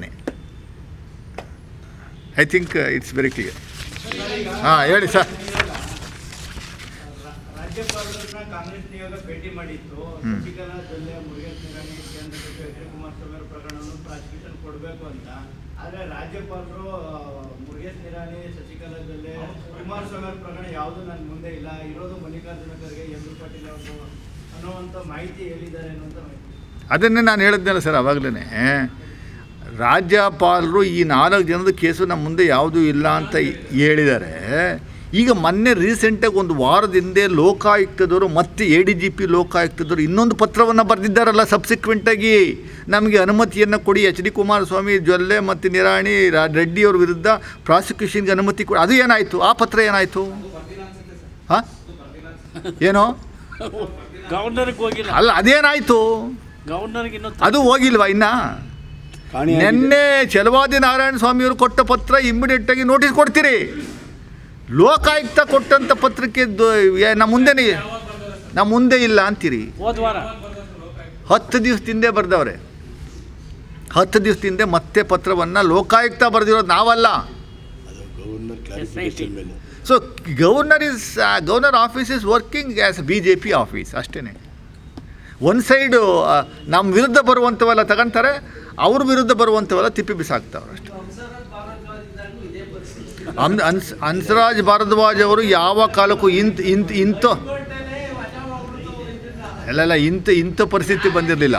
I think it's very clear ಹಾಂ ಹೇಳಿ ಸರ್ ರಾಜ್ಯಪಾಲರನ್ನ ಕಾಂಗ್ರೆಸ್ ನಿಯೋಗ ಭೇಟಿ ಮಾಡಿತ್ತು ಹ್ಮ್. ಶಶಿಕಲಾ ಜೊಲ್ಲೆ ಮುರುಗೇಶ್ ನಿರಾಣಿ ಕೇಂದ್ರ ಸಚಿವ ಎಚ್ ಡಿ ಕುಮಾರಸ್ವಾಮಿ ಅವರ ಪ್ರಕರಣವನ್ನು ಪ್ರಾಸಿಕ್ಯೂಷನ್ ಕೊಡಬೇಕು ಅಂತ ಆದ್ರೆ ರಾಜ್ಯಪಾಲರು ಆ, ಮುರುಗೇಶ್ ನಿರಾಣಿ ಶಶಿಕಲಾ ಜೊಲ್ಲೆ ಕುಮಾರಸ್ವಾಮಿ ಅವರ ಪ್ರಕರಣ ಯಾವುದು ನನ್ನ ಮುಂದೆ ಇಲ್ಲ ಇರೋದು ಮಲ್ಲಿಕಾರ್ಜುನ ಖರ್ಗೆ ಎಂ ಬಿ ಪಾಟೀಲ್ ಅವರು ಅನ್ನುವಂಥ ಮಾಹಿತಿ ಹೇಳಿದ್ದಾರೆ ಅನ್ನುವಂಥ ಮಾಹಿತಿ ಅದನ್ನೇ ನಾನು ಹೇಳಿದ್ನಲ್ಲ ಸರ್ ಆವಾಗಲೇ ರಾಜ್ಯಪಾಲರು ಈ ನಾಲ್ಕು ಜನದ ಕೇಸು ನಮ್ಮ ಮುಂದೆ ಯಾವುದೂ ಇಲ್ಲ ಅಂತ ಹೇಳಿದ್ದಾರೆ ಈಗ ಮೊನ್ನೆ ರೀಸೆಂಟಾಗಿ ಒಂದು ವಾರದ ಹಿಂದೆ ಲೋಕಾಯುಕ್ತದವರು ಮತ್ತೆ ಎ ಡಿ ಜಿ ಪಿ ಲೋಕಾಯುಕ್ತದವರು ಇನ್ನೊಂದು ಪತ್ರವನ್ನು ಬರೆದಿದ್ದಾರಲ್ಲ ಸಬ್ಸಿಕ್ವೆಂಟಾಗಿ ನಮಗೆ ಅನುಮತಿಯನ್ನು ಕೊಡಿ ಎಚ್ ಡಿ ಕುಮಾರಸ್ವಾಮಿ ಜೊಲ್ಲೆ ಮತ್ತು ನಿರಾಣಿ ರಾ- ರೆಡ್ಡಿಯವ್ರ ವಿರುದ್ಧ ಪ್ರಾಸಿಕ್ಯೂಷನ್ಗೆ ಅನುಮತಿ ಕೊಡಿ ಅದು ಏನಾಯಿತು ಆ ಪತ್ರ ಏನಾಯಿತು ಹಾಂ ಏನೋ ಗವರ್ನರ್ಗೆ ಹೋಗಿಲ್ಲ ಅಲ್ಲ ಅದೇನಾಯಿತು ಗವರ್ನರ್ಗೆ ಇನ್ನೂ ಅದು ಹೋಗಿಲ್ವಾ ಇನ್ನ ನಿನ್ನೆ ಛಲವಾದಿ ನಾರಾಯಣ ಸ್ವಾಮಿಯವರು ಕೊಟ್ಟ ಪತ್ರ ಇಮ್ಮಿಡಿಯೇಟ್ ಆಗಿ ನೋಟಿಸ್ ಕೊಡ್ತೀರಿ ಲೋಕಾಯುಕ್ತ ಕೊಟ್ಟಂಥ ಪತ್ರಕ್ಕೆ ದ- ಏ- ನಮ್ಮ ಮುಂದೆನೇ ನಮ್ಮ ಮುಂದೆ ಇಲ್ಲ ಅಂತೀರಿ ಹೋದ ವಾರ ಹತ್ತು ದಿವಸದಿಂದ ಬರೆದವ್ರೆ ಹತ್ತು ದಿವಸದಿಂದ ಮತ್ತೆ ಪತ್ರವನ್ನು ಲೋಕಾಯುಕ್ತ ಬರೆದಿರೋದು ನಾವಲ್ಲ S I T so governor is governor office is working as B J P office ಅಷ್ಟೇ ಒಂದು ಸೈಡು ನಮ್ಮ ವಿರುದ್ಧ ಬರುವಂಥವೆಲ್ಲ ತಗೊಂತಾರೆ ಅವ್ರ ವಿರುದ್ಧ ಬರುವಂಥವೆಲ್ಲ ತಿಪ್ಪಿ ಬಿಸಾಕ್ತಾವ್ರೆ ಅಷ್ಟೇ ಅನ್ ಅನ್ಸ್ ಹನ್ಸರಾಜ್ ಭಾರದ್ವಾಜ್ ಅವರು ಯಾವ ಕಾಲಕ್ಕೂ ಇಂಥ ಇಂಥ ಇಂಥ ಅಲ್ಲಲ್ಲ ಇಂಥ ಇಂಥ ಪರಿಸ್ಥಿತಿ ಬಂದಿರಲಿಲ್ಲ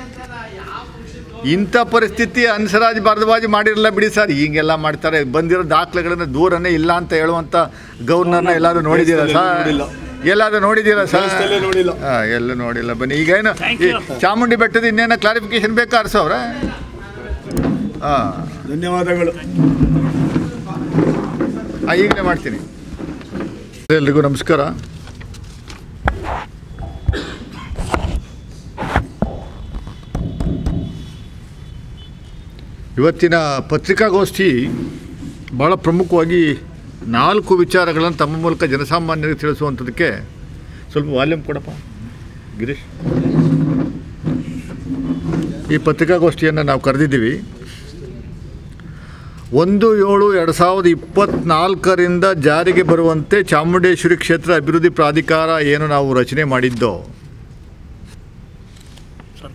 ಇಂಥ ಪರಿಸ್ಥಿತಿ ಹನ್ಸರಾಜ್ ಭಾರದ್ವಾಜ್ ಮಾಡಿರಲಿಲ್ಲ ಬಿಡಿ ಸರ್ ಹಿಂಗೆಲ್ಲ ಮಾಡ್ತಾರೆ ಬಂದಿರೋ ದಾಖಲೆಗಳನ್ನು ದೂರನೇ ಇಲ್ಲ ಅಂತ ಹೇಳುವಂಥ ಗವರ್ನರ್ನ ಎಲ್ಲಾದರೂ ನೋಡಿದ್ದೀರಾ ಸರ್ ಎಲ್ಲಾದರೂ ನೋಡಿದ್ದೀರಾ ಸರ್ ನೋಡಿಲ್ಲ. ಹಾಂ ಎಲ್ಲೂ ನೋಡಿಲ್ಲ ಬನ್ನಿ ಈಗ ಏನು Thank ಈ you. ಚಾಮುಂಡಿ ಬೆಟ್ಟದ ಇನ್ನೇನೋ ಕ್ಲಾರಿಫಿಕೇಶನ್ ಬೇಕಾ ಅರ್ಸವ್ರೆ ಹಾಂ ಧನ್ಯವಾದಗಳು ಹಾಂ ಈಗಲೇ ಮಾಡ್ತೀನಿ ಎಲ್ರಿಗೂ ನಮಸ್ಕಾರ ಇವತ್ತಿನ ಪತ್ರಿಕಾಗೋಷ್ಠಿ ಭಾಳ ಪ್ರಮುಖವಾಗಿ ನಾಲ್ಕು ವಿಚಾರಗಳನ್ನು ತಮ್ಮ ಮೂಲಕ ಜನಸಾಮಾನ್ಯರಿಗೆ ತಿಳಿಸುವಂಥದ್ದಕ್ಕೆ ಸ್ವಲ್ಪ ವಾಲ್ಯೂಮ್ ಕೊಡಪ್ಪ ಗಿರೀಶ್ ಈ ಪತ್ರಿಕಾಗೋಷ್ಠಿಯನ್ನು ನಾವು ಕರೆದಿದ್ದೀವಿ ಒಂದು ಏಳು ಎರಡು ಸಾವಿರದ ಇಪ್ಪತ್ತ್ನಾಲ್ಕರಿಂದ ಜಾರಿಗೆ ಬರುವಂತೆ ಚಾಮುಂಡೇಶ್ವರಿ ಕ್ಷೇತ್ರ ಅಭಿವೃದ್ಧಿ ಪ್ರಾಧಿಕಾರ ಏನು ನಾವು ರಚನೆ ಮಾಡಿದ್ದೋ ಸರ್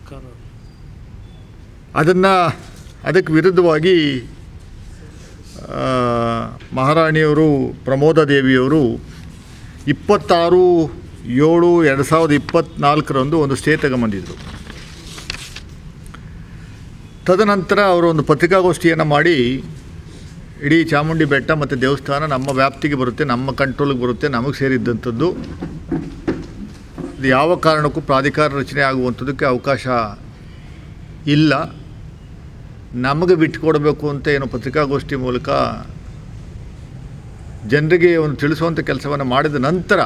ಅದನ್ನು ಅದಕ್ಕೆ ವಿರುದ್ಧವಾಗಿ ಆ, ಮಹಾರಾಣಿಯವರು ಪ್ರಮೋದ ದೇವಿಯವರು ಇಪ್ಪತ್ತಾರು ಏಳು ಎರಡು ಸಾವಿರದ ಇಪ್ಪತ್ತ್ನಾಲ್ಕರಂದು ಒಂದು ಸ್ಟೇ ತಗೊಂಬಂದಿದ್ರು ತದನಂತರ ಅವರು ಒಂದು ಪತ್ರಿಕಾಗೋಷ್ಠಿಯನ್ನು ಮಾಡಿ ಇಡೀ ಚಾಮುಂಡಿ ಬೆಟ್ಟ ಮತ್ತು ದೇವಸ್ಥಾನ ನಮ್ಮ ವ್ಯಾಪ್ತಿಗೆ ಬರುತ್ತೆ ನಮ್ಮ ಕಂಟ್ರೋಲಿಗೆ ಬರುತ್ತೆ ನಮಗೆ ಸೇರಿದ್ದಂಥದ್ದು ಇದು ಯಾವ ಕಾರಣಕ್ಕೂ ಪ್ರಾಧಿಕಾರ ರಚನೆ ಆಗುವಂಥದ್ದಕ್ಕೆ ಅವಕಾಶ ಇಲ್ಲ ನಮಗೆ ಬಿಟ್ಟುಕೊಡಬೇಕು ಅಂತ ಏನು ಪತ್ರಿಕಾಗೋಷ್ಠಿ ಮೂಲಕ ಜನರಿಗೆ ಒಂದು ತಿಳಿಸುವಂಥ ಕೆಲಸವನ್ನು ಮಾಡಿದ ನಂತರ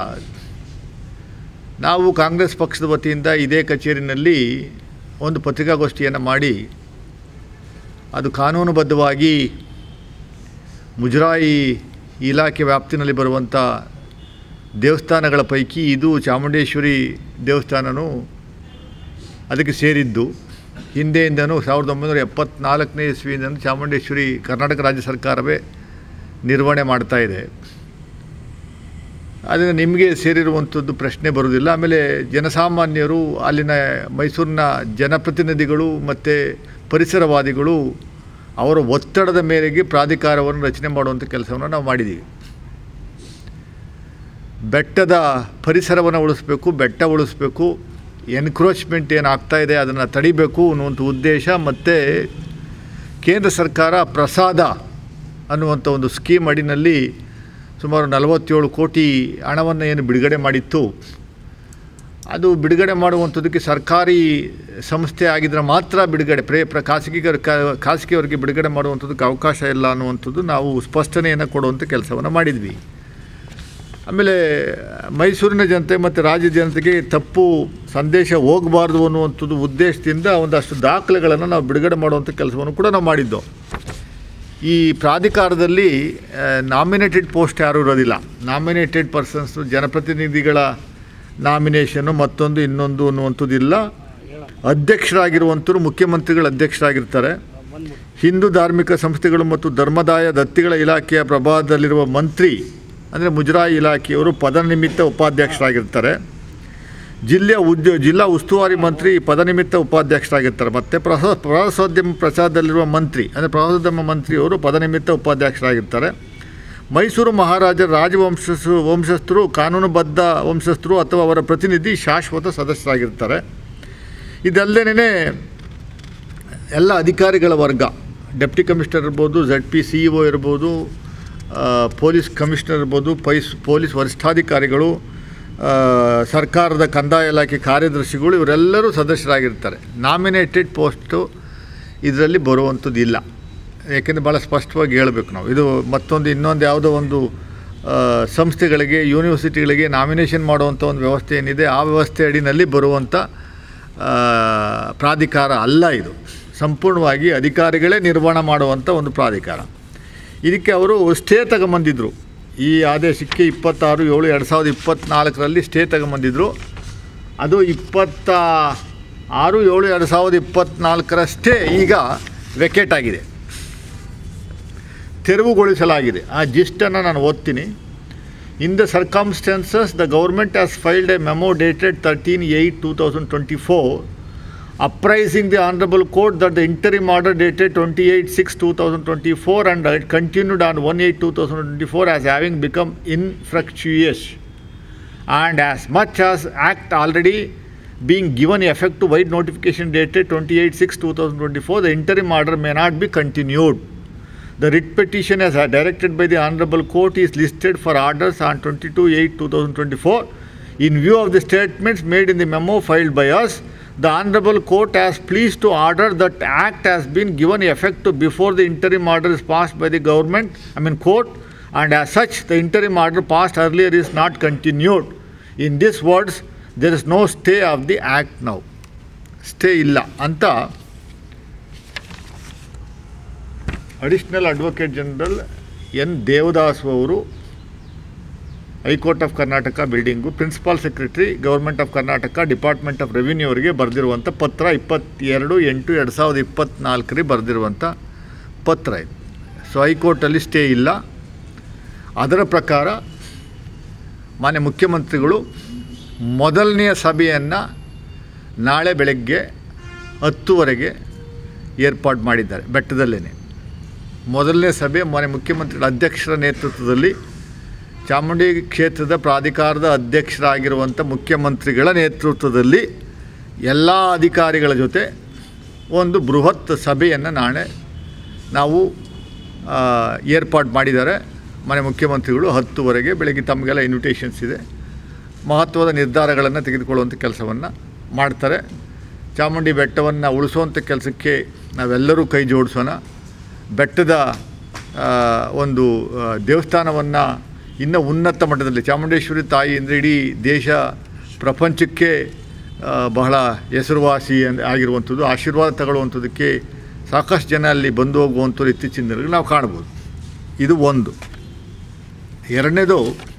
ನಾವು ಕಾಂಗ್ರೆಸ್ ಪಕ್ಷದ ವತಿಯಿಂದ ಇದೇ ಕಚೇರಿನಲ್ಲಿ ಒಂದು ಪತ್ರಿಕಾಗೋಷ್ಠಿಯನ್ನು ಮಾಡಿ ಅದು ಕಾನೂನುಬದ್ಧವಾಗಿ ಮುಜರಾಯಿ ಇಲಾಖೆ ವ್ಯಾಪ್ತಿನಲ್ಲಿ ಬರುವಂಥ ದೇವಸ್ಥಾನಗಳ ಪೈಕಿ ಇದು ಚಾಮುಂಡೇಶ್ವರಿ ದೇವಸ್ಥಾನನೂ ಅದಕ್ಕೆ ಸೇರಿದ್ದು ಹಿಂದೆಯಿಂದನೂ ಸಾವಿರದ ಒಂಬೈನೂರ ಎಪ್ಪತ್ನಾಲ್ಕನೇ ಇಸ್ವಿಯಿಂದ ಚಾಮುಂಡೇಶ್ವರಿ ಕರ್ನಾಟಕ ರಾಜ್ಯ ಸರ್ಕಾರವೇ ನಿರ್ವಹಣೆ ಮಾಡ್ತಾ ಇದೆ ಅದನ್ನು ನಿಮಗೆ ಸೇರಿರುವಂಥದ್ದು ಪ್ರಶ್ನೆ ಬರುವುದಿಲ್ಲ ಆಮೇಲೆ ಜನಸಾಮಾನ್ಯರು ಅಲ್ಲಿನ ಮೈಸೂರಿನ ಜನಪ್ರತಿನಿಧಿಗಳು ಮತ್ತು ಪರಿಸರವಾದಿಗಳು ಅವರ ಒತ್ತಡದ ಮೇರೆಗೆ ಪ್ರಾಧಿಕಾರವನ್ನು ರಚನೆ ಮಾಡುವಂಥ ಕೆಲಸವನ್ನು ನಾವು ಮಾಡಿದ್ದೀವಿ ಬೆಟ್ಟದ ಪರಿಸರವನ್ನು ಉಳಿಸ್ಬೇಕು ಬೆಟ್ಟ ಉಳಿಸ್ಬೇಕು ಎನ್ಕ್ರೋಚ್ಮೆಂಟ್ ಏನು ಆಗ್ತಾ ಇದೆ ಅದನ್ನು ತಡಿಬೇಕು ಅನ್ನುವಂಥ ಉದ್ದೇಶ ಮತ್ತು ಕೇಂದ್ರ ಸರ್ಕಾರ ಪ್ರಸಾದ ಅನ್ನುವಂಥ ಒಂದು ಸ್ಕೀಮ್ ಅಡಿನಲ್ಲಿ ಸುಮಾರು ನಲವತ್ತೇಳು ಕೋಟಿ ಹಣವನ್ನು ಏನು ಬಿಡುಗಡೆ ಮಾಡಿತ್ತು ಅದು ಬಿಡುಗಡೆ ಮಾಡುವಂಥದ್ದಕ್ಕೆ ಸರ್ಕಾರಿ ಸಂಸ್ಥೆ ಆಗಿದ್ರೆ ಮಾತ್ರ ಬಿಡುಗಡೆ ಪ್ರೇ ಪ್ರ ಖಾಸಗಿಗರ ಕ- ಖಾಸಗಿಯವರಿಗೆ ಬಿಡುಗಡೆ ಮಾಡುವಂಥದ್ದಕ್ಕೆ ಅವಕಾಶ ಇಲ್ಲ ಅನ್ನುವಂಥದ್ದು ನಾವು ಸ್ಪಷ್ಟನೆಯನ್ನು ಕೊಡುವಂಥ ಕೆಲಸವನ್ನು ಮಾಡಿದ್ವಿ ಆಮೇಲೆ ಮೈಸೂರಿನ ಜನತೆ ಮತ್ತು ರಾಜ್ಯ ಜನತೆಗೆ ತಪ್ಪು ಸಂದೇಶ ಹೋಗಬಾರ್ದು ಅನ್ನುವಂಥದ್ದು ಉದ್ದೇಶದಿಂದ ಒಂದಷ್ಟು ದಾಖಲೆಗಳನ್ನು ನಾವು ಬಿಡುಗಡೆ ಮಾಡುವಂಥ ಕೆಲಸವನ್ನು ಕೂಡ ನಾವು ಮಾಡಿದ್ದು ಈ ಪ್ರಾಧಿಕಾರದಲ್ಲಿ ನಾಮಿನೇಟೆಡ್ ಪೋಸ್ಟ್ ಯಾರೂ ಇರೋದಿಲ್ಲ ನಾಮಿನೇಟೆಡ್ ಪರ್ಸನ್ಸು ಜನಪ್ರತಿನಿಧಿಗಳ ನಾಮಿನೇಷನ್ನು ಮತ್ತೊಂದು ಇನ್ನೊಂದು ಅನ್ನುವಂಥದ್ದು ಇಲ್ಲ ಅಧ್ಯಕ್ಷರಾಗಿರುವಂಥವ್ರು ಮುಖ್ಯಮಂತ್ರಿಗಳ ಅಧ್ಯಕ್ಷರಾಗಿರ್ತಾರೆ ಹಿಂದೂ ಧಾರ್ಮಿಕ ಸಂಸ್ಥೆಗಳು ಮತ್ತು ಧರ್ಮದಾಯ ದತ್ತಿಗಳ ಇಲಾಖೆಯ ಪ್ರಭಾವದಲ್ಲಿರುವ ಮಂತ್ರಿ ಅಂದರೆ ಮುಜರಾಯಿ ಇಲಾಖೆಯವರು ಪದನಿಮಿತ್ತ ಉಪಾಧ್ಯಕ್ಷರಾಗಿರ್ತಾರೆ ಜಿಲ್ಲೆಯ ಉದ್ಯೋ ಜಿಲ್ಲಾ ಉಸ್ತುವಾರಿ ಮಂತ್ರಿ ಪದನಿಮಿತ್ತ ಉಪಾಧ್ಯಕ್ಷರಾಗಿರ್ತಾರೆ ಮತ್ತು ಪ್ರಸ ಪ್ರವಾಸೋದ್ಯಮ ಪ್ರಚಾರದಲ್ಲಿರುವ ಮಂತ್ರಿ ಅಂದರೆ ಪ್ರವಾಸೋದ್ಯಮ ಮಂತ್ರಿಯವರು ಪದನಿಮಿತ್ತ ಉಪಾಧ್ಯಕ್ಷರಾಗಿರ್ತಾರೆ ಮೈಸೂರು ಮಹಾರಾಜರ ರಾಜವಂಶಸ್ಸು ವಂಶಸ್ಥರು ಕಾನೂನುಬದ್ಧ ವಂಶಸ್ಥರು ಅಥವಾ ಅವರ ಪ್ರತಿನಿಧಿ ಶಾಶ್ವತ ಸದಸ್ಯರಾಗಿರ್ತಾರೆ ಇದಲ್ಲದೇ ಎಲ್ಲ ಅಧಿಕಾರಿಗಳ ವರ್ಗ ಡೆಪ್ಟಿ ಕಮಿಷನರ್ ಇರ್ಬೋದು Z P C E O ಇರ್ಬೋದು ಆ, ಪೊಲೀಸ್ ಕಮಿಷನರ್ ಇರ್ಬೋದು ಪೈಸ್ ಪೊಲೀಸ್ ವರಿಷ್ಠಾಧಿಕಾರಿಗಳು ಆ, ಸರ್ಕಾರದ ಕಂದಾಯ ಇಲಾಖೆ ಕಾರ್ಯದರ್ಶಿಗಳು ಇವರೆಲ್ಲರೂ ಸದಸ್ಯರಾಗಿರ್ತಾರೆ ನಾಮಿನೇಟೆಡ್ ಪೋಸ್ಟು ಇದರಲ್ಲಿ ಬರುವಂಥದ್ದು ಇಲ್ಲ ಏಕೆಂದರೆ ಭಾಳ ಸ್ಪಷ್ಟವಾಗಿ ಹೇಳಬೇಕು ನಾವು ಇದು ಮತ್ತೊಂದು ಇನ್ನೊಂದು ಯಾವುದೋ ಒಂದು ಆ, ಸಂಸ್ಥೆಗಳಿಗೆ ಯೂನಿವರ್ಸಿಟಿಗಳಿಗೆ ನಾಮಿನೇಷನ್ ಮಾಡುವಂಥ ಒಂದು ವ್ಯವಸ್ಥೆ ಏನಿದೆ ಆ ವ್ಯವಸ್ಥೆ ಅಡಿನಲ್ಲಿ ಬರುವಂಥ ಆ, ಪ್ರಾಧಿಕಾರ ಅಲ್ಲ ಇದು ಸಂಪೂರ್ಣವಾಗಿ ಅಧಿಕಾರಿಗಳೇ ನಿರ್ವಹಣೆ ಮಾಡುವಂಥ ಒಂದು ಪ್ರಾಧಿಕಾರ ಇದಕ್ಕೆ ಅವರು ಸ್ಟೇ ತಗೊಂಬಂದಿದ್ರು ಈ ಆದೇಶಕ್ಕೆ ಇಪ್ಪತ್ತಾರು ಏಳು ಎರಡು ಸಾವಿರದ ಇಪ್ಪತ್ತ್ನಾಲ್ಕರಲ್ಲಿ ಸ್ಟೇ ತಗೊಂಬಂದಿದ್ರು ಅದು ಇಪ್ಪತ್ತ ಆರು ಏಳು ಎರಡು ಸಾವಿರದ ಇಪ್ಪತ್ತ್ನಾಲ್ಕರ ಸ್ಟೇ ಈಗ ವೆಕೇಟ್ ಆಗಿದೆ ತೆರವುಗೊಳಿಸಲಾಗಿದೆ ಆ ಜಿಸ್ಟನ್ನು ನಾನು ಓದ್ತೀನಿ in the circumstances the government has filed a memo dated thirteen eight two thousand twenty four apprising the Honorable Court that the interim order dated 28-6-2024 and it continued on 1-8-2024 as having become infructuous and as much as act already being given effect to wide notification dated 28-6-2024, the interim order may not be continued. The writ petition as directed by the Honorable Court is listed for orders on 22-8-2024. In view of the statements made in the memo filed by us, the Honorable Court has pleased to order that act has been given effect to before the interim order is passed by the government, I mean court, and as such, the interim order passed earlier is not continued. In these words, there is no stay of the act now. Stay ಇಲ್ಲ ಅಂತ additional advocate general N Devadas ಅವರು high court of Karnataka building principal secretary government of Karnataka department of revenue ಅವರಿಗೆ ಬರೆದಿರುವಂಥ ಪತ್ರ ಇಪ್ಪತ್ತೆರಡು ಎಂಟು ಎರಡು ಸಾವಿರದ ಇಪ್ಪತ್ತ್ನಾಲ್ಕರಿಗೆ ಬರೆದಿರುವಂಥ ಪತ್ರ ಇದು ಸೊ ಹೈಕೋರ್ಟಲ್ಲಿ ಸ್ಟೇ ಇಲ್ಲ ಅದರ ಪ್ರಕಾರ ಮಾನ್ಯ ಮುಖ್ಯಮಂತ್ರಿಗಳು ಮೊದಲನೆಯ ಸಭೆಯನ್ನು ನಾಳೆ ಬೆಳಗ್ಗೆ ಹತ್ತುವರೆಗೆ ಏರ್ಪಾಡು ಮಾಡಿದ್ದಾರೆ ಬೆಟ್ಟದಲ್ಲೇ ಮೊದಲನೇ ಸಭೆ ಮನೆ ಮುಖ್ಯಮಂತ್ರಿಗಳ ಅಧ್ಯಕ್ಷರ ನೇತೃತ್ವದಲ್ಲಿ ಚಾಮುಂಡಿ ಕ್ಷೇತ್ರದ ಪ್ರಾಧಿಕಾರದ ಅಧ್ಯಕ್ಷರಾಗಿರುವಂಥ ಮುಖ್ಯಮಂತ್ರಿಗಳ ನೇತೃತ್ವದಲ್ಲಿ ಎಲ್ಲ ಅಧಿಕಾರಿಗಳ ಜೊತೆ ಒಂದು ಬೃಹತ್ ಸಭೆಯನ್ನು ನಾಳೆ ನಾವು ಆ, ಏರ್ಪಾಡು ಮಾಡಿದ್ದಾರೆ ಮನೆ ಮುಖ್ಯಮಂತ್ರಿಗಳು ಹತ್ತುವರೆಗೆ ಬೆಳಗ್ಗೆ ತಮಗೆಲ್ಲ ಇನ್ವಿಟೇಷನ್ಸ್ ಇದೆ ಮಹತ್ವದ ನಿರ್ಧಾರಗಳನ್ನು ತೆಗೆದುಕೊಳ್ಳುವಂಥ ಕೆಲಸವನ್ನು ಮಾಡ್ತಾರೆ ಚಾಮುಂಡಿ ಬೆಟ್ಟವನ್ನು ಉಳಿಸುವಂಥ ಕೆಲಸಕ್ಕೆ ನಾವೆಲ್ಲರೂ ಕೈ ಜೋಡಿಸೋಣ ಬೆಟ್ಟದ ಆ, ಒಂದು ದೇವಸ್ಥಾನವನ್ನು ಇನ್ನೂ ಉನ್ನತ ಮಟ್ಟದಲ್ಲಿ ಚಾಮುಂಡೇಶ್ವರಿ ತಾಯಿ ಅಂದರೆ ಇಡೀ ದೇಶ ಪ್ರಪಂಚಕ್ಕೆ ಆ, ಬಹಳ ಹೆಸರುವಾಸಿ ಅಂದ್- ಆಗಿರುವಂಥದ್ದು ಆಶೀರ್ವಾದ ತಗೊಳ್ಳುವಂಥದ್ದಕ್ಕೆ ಸಾಕಷ್ಟು ಜನ ಅಲ್ಲಿ ಬಂದು ಹೋಗುವಂಥವ್ರು ಇತ್ತೀಚಿನ ದಿನಗಳಲ್ಲಿ ನಾವು ಕಾಣ್ಬೋದು ಇದು ಒಂದು ಎರಡನೇದು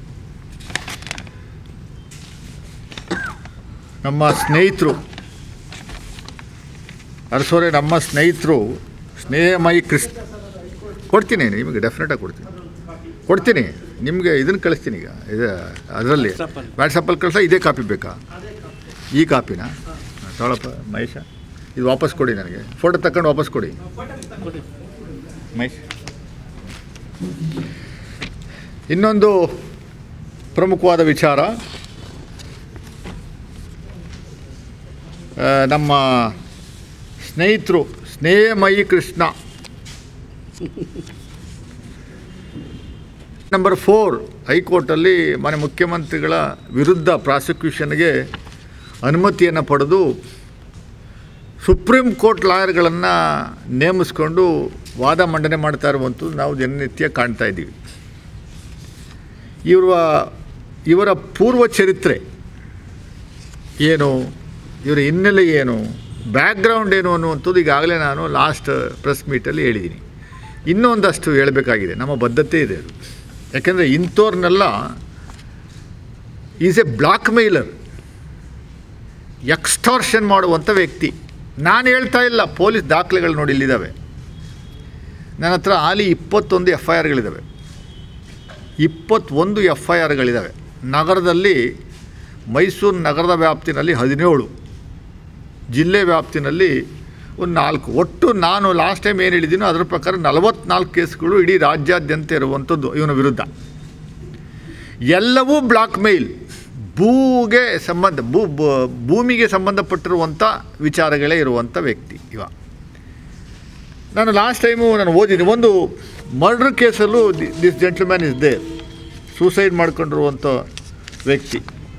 ನಮ್ಮ ಸ್ನೇಹಿತರು ಅರಸೋರೆ ನಮ್ಮ ಸ್ನೇಹಿತರು ಸ್ನೇಹಮಯಿ ಕ್ರಿಸ್ ಕೊಡ್ತೀನಿ ನಿಮಗೆ ಡೆಫಿನೆಟಾಗಿ ಕೊಡ್ತೀನಿ ಕೊಡ್ತೀನಿ ನಿಮಗೆ ಇದನ್ನು ಕಳಿಸ್ತೀನಿ ಈಗ ಇದು ಅದರಲ್ಲಿ WhatsApp-ಅಲ್ಲಿ. ವಾಟ್ಸಪ್ಪಲ್ಲಿ ಕಳಿಸ ಇದೇ ಕಾಪಿ ಬೇಕಾ ಈ ಕಾಪಿನ ತೊಳಪ್ಪ ಮಹೇಶ ಇದು ವಾಪಸ್ ಕೊಡಿ ನನಗೆ ಫೋಟೋ ತಗೊಂಡು ವಾಪಸ್ ಕೊಡಿ ಮಹೇಶ್ ಇನ್ನೊಂದು ಪ್ರಮುಖವಾದ ವಿಚಾರ ಆ, ನಮ್ಮ ಸ್ನೇಹಿತರು ಸ್ನೇಹಮಯಿ ಕೃಷ್ಣ ನಂಬರ್ ಫೋರ್ ಹೈಕೋರ್ಟಲ್ಲಿ ಮನೆ ಮುಖ್ಯಮಂತ್ರಿಗಳ ವಿರುದ್ಧ ಪ್ರಾಸಿಕ್ಯೂಷನ್ಗೆ ಅನುಮತಿಯನ್ನು ಪಡೆದು ಸುಪ್ರೀಂ ಕೋರ್ಟ್ ಲಾಯರ್ಗಳನ್ನು ನೇಮಿಸ್ಕೊಂಡು ವಾದ ಮಂಡನೆ ಮಾಡ್ತಾ ಇರುವಂಥದ್ದು ನಾವು ದಿನನಿತ್ಯ ಕಾಣ್ತಾ ಇದ್ದೀವಿ ಇವರ ಇವರ ಪೂರ್ವ ಚರಿತ್ರೆ ಏನು ಇವರ ಹಿನ್ನೆಲೆ ಏನು ಬ್ಯಾಕ್ಗ್ರೌಂಡ್ ಏನು ಅನ್ನುವಂಥದ್ದು ಈಗಾಗಲೇ ನಾನು ಲಾಸ್ಟ್ ಪ್ರೆಸ್ ಮೀಟಲ್ಲಿ ಹೇಳಿದ್ದೀನಿ ಇನ್ನೂ ಒಂದಷ್ಟು ಹೇಳಬೇಕಾಗಿದೆ ನಮ್ಮ ಬದ್ಧತೆ ಇದೆ ಅದು ಯಾಕೆಂದರೆ ಇಂಥವ್ರನ್ನೆಲ್ಲ is a blackmailer extortion ಮಾಡುವಂಥ ವ್ಯಕ್ತಿ ನಾನು ಹೇಳ್ತಾ ಇಲ್ಲ ಪೊಲೀಸ್ ದಾಖಲೆಗಳು ನೋಡಿ ಇಲ್ಲಿದ್ದಾವೆ ನನ್ನ ಹತ್ರ ಹಾಲಿ ಇಪ್ಪತ್ತೊಂದು ಎಫ್ ಐ ಆರ್ಗಳಿದ್ದಾವೆ ಇಪ್ಪತ್ತೊಂದು ಎಫ್ ಐ ಆರ್ಗಳಿದ್ದಾವೆ ನಗರದಲ್ಲಿ ಮೈಸೂರು ನಗರದ ವ್ಯಾಪ್ತಿನಲ್ಲಿ ಹದಿನೇಳು ಜಿಲ್ಲೆ ವ್ಯಾಪ್ತಿನಲ್ಲಿ ಒಂದು ನಾಲ್ಕು ಒಟ್ಟು ನಾನು ಲಾಸ್ಟ್ ಟೈಮ್ ಏನು ಹೇಳಿದ್ದೀನೋ ಅದರ ಪ್ರಕಾರ ನಲವತ್ನಾಲ್ಕು ಕೇಸ್ಗಳು ಇಡೀ ರಾಜ್ಯಾದ್ಯಂತ ಇರುವಂಥದ್ದು ಇವನ ವಿರುದ್ಧ ಎಲ್ಲವೂ ಬ್ಲಾಕ್ ಮೇಲ್ ಭೂಗೆ ಸಂಬಂಧ ಭೂ ಭೂ- ಭೂಮಿಗೆ ಸಂಬಂಧಪಟ್ಟಿರುವಂಥ ವಿಚಾರಗಳೇ ಇರುವಂಥ ವ್ಯಕ್ತಿ ಇವ ನಾನು ಲಾಸ್ಟ್ ಟೈಮು ನಾನು ಓದಿದ್ದೀನಿ ಒಂದು ಮರ್ಡರ್ ಕೇಸಲ್ಲೂ this gentleman is there suicide ಮಾಡ್ಕೊಂಡಿರುವಂಥ ವ್ಯಕ್ತಿ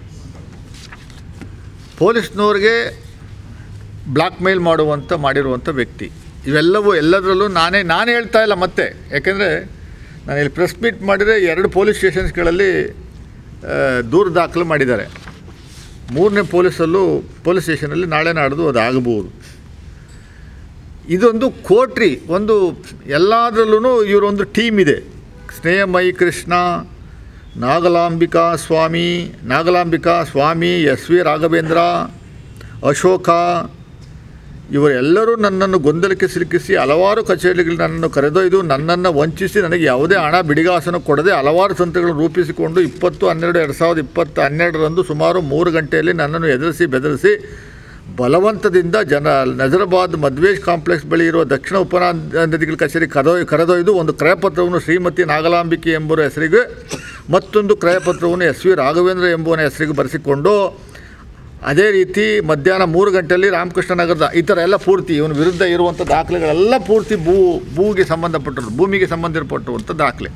ಪೊಲೀಸ್ನವ್ರಿಗೆ ಬ್ಲಾಕ್ ಮೇಲ್ ಮಾಡುವಂಥ ಮಾಡಿರುವಂಥ ವ್ಯಕ್ತಿ ಇವೆಲ್ಲವೂ ಎಲ್ಲದರಲ್ಲೂ ನಾನೇ ನಾನು ಹೇಳ್ತಾ ಇಲ್ಲ ಮತ್ತೆ ಯಾಕೆಂದರೆ ನಾನು ಇಲ್ಲಿ ಪ್ರೆಸ್ ಮೀಟ್ ಮಾಡಿದರೆ ಎರಡು ಪೊಲೀಸ್ ಸ್ಟೇಷನ್ಸ್ಗಳಲ್ಲಿ ಆ, ದೂರು ದಾಖಲು ಮಾಡಿದ್ದಾರೆ ಮೂರನೇ ಪೊಲೀಸಲ್ಲೂ ಪೊಲೀಸ್ ಸ್ಟೇಷನಲ್ಲಿ ನಾಳೆ ನಾಡ್ದು ಅದು ಆಗಬಹುದು ಇದೊಂದು ಕೋಟ್ರಿ ಒಂದು ಎಲ್ಲದರಲ್ಲೂ ಇವರೊಂದು ಟೀಮ್ ಇದೆ ಸ್ನೇಹಮಯಿ ಕೃಷ್ಣ ನಾಗಲಾಂಬಿಕಾ ಸ್ವಾಮಿ ನಾಗಲಾಂಬಿಕಾ ಸ್ವಾಮಿ ಎಸ್ ವಿ ರಾಘವೇಂದ್ರ ಅಶೋಕ ಇವರೆಲ್ಲರೂ ನನ್ನನ್ನು ಗೊಂದಲಕ್ಕೆ ಸಿಲುಕಿಸಿ ಹಲವಾರು ಕಚೇರಿಗಳಿಗೆ ನನ್ನನ್ನು ಕರೆದೊಯ್ದು ನನ್ನನ್ನು ವಂಚಿಸಿ ನನಗೆ ಯಾವುದೇ ಹಣ ಬಿಡಿಗಾಸನ ಕೊಡದೆ ಹಲವಾರು ಸಂತಗಳನ್ನು ರೂಪಿಸಿಕೊಂಡು ಇಪ್ಪತ್ತು ಹನ್ನೆರಡು ಎರಡು ಸಾವಿರದ ಇಪ್ಪತ್ತು ಹನ್ನೆರಡರಂದು ಸುಮಾರು ಮೂರು ಗಂಟೆಯಲ್ಲಿ ನನ್ನನ್ನು ಎದುರಿಸಿ ಬೆದರಿಸಿ ಬಲವಂತದಿಂದ ಜನ ನಜರಾಬಾದ್ ಮದ್ವೇಶ್ ಕಾಂಪ್ಲೆಕ್ಸ್ ಬಳಿ ಇರುವ ದಕ್ಷಿಣ ಉಪನದಿಗಳ ಕಚೇರಿ ಕರೆದೊಯ್ ಕರೆದೊಯ್ದು ಒಂದು ಕ್ರಯಪತ್ರವನ್ನು ಶ್ರೀಮತಿ ನಾಗಲಾಂಬಿಕೆ ಎಂಬುವರ ಹೆಸರಿಗೆ ಮತ್ತೊಂದು ಕ್ರಯಪತ್ರವನ್ನು ಎಸ್ ವಿ ರಾಘವೇಂದ್ರ ಎಂಬುವನ ಹೆಸರಿಗೆ ಬರೆಸಿಕೊಂಡು ಅದೇ ರೀತಿ ಮಧ್ಯಾಹ್ನ ಮೂರು ಗಂಟೆಯಲ್ಲಿ ರಾಮಕೃಷ್ಣ ನಗರದ ಈ ಥರ ಎಲ್ಲ ಪೂರ್ತಿ ಇವನ ವಿರುದ್ಧ ಇರುವಂಥ ದಾಖಲೆಗಳೆಲ್ಲ ಪೂರ್ತಿ ಭೂ ಭೂಗೆ ಸಂಬಂಧಪಟ್ಟಿರೋದು ಭೂಮಿಗೆ ಸಂಬಂಧಪಟ್ಟಿರುವಂಥ ದಾಖಲೆ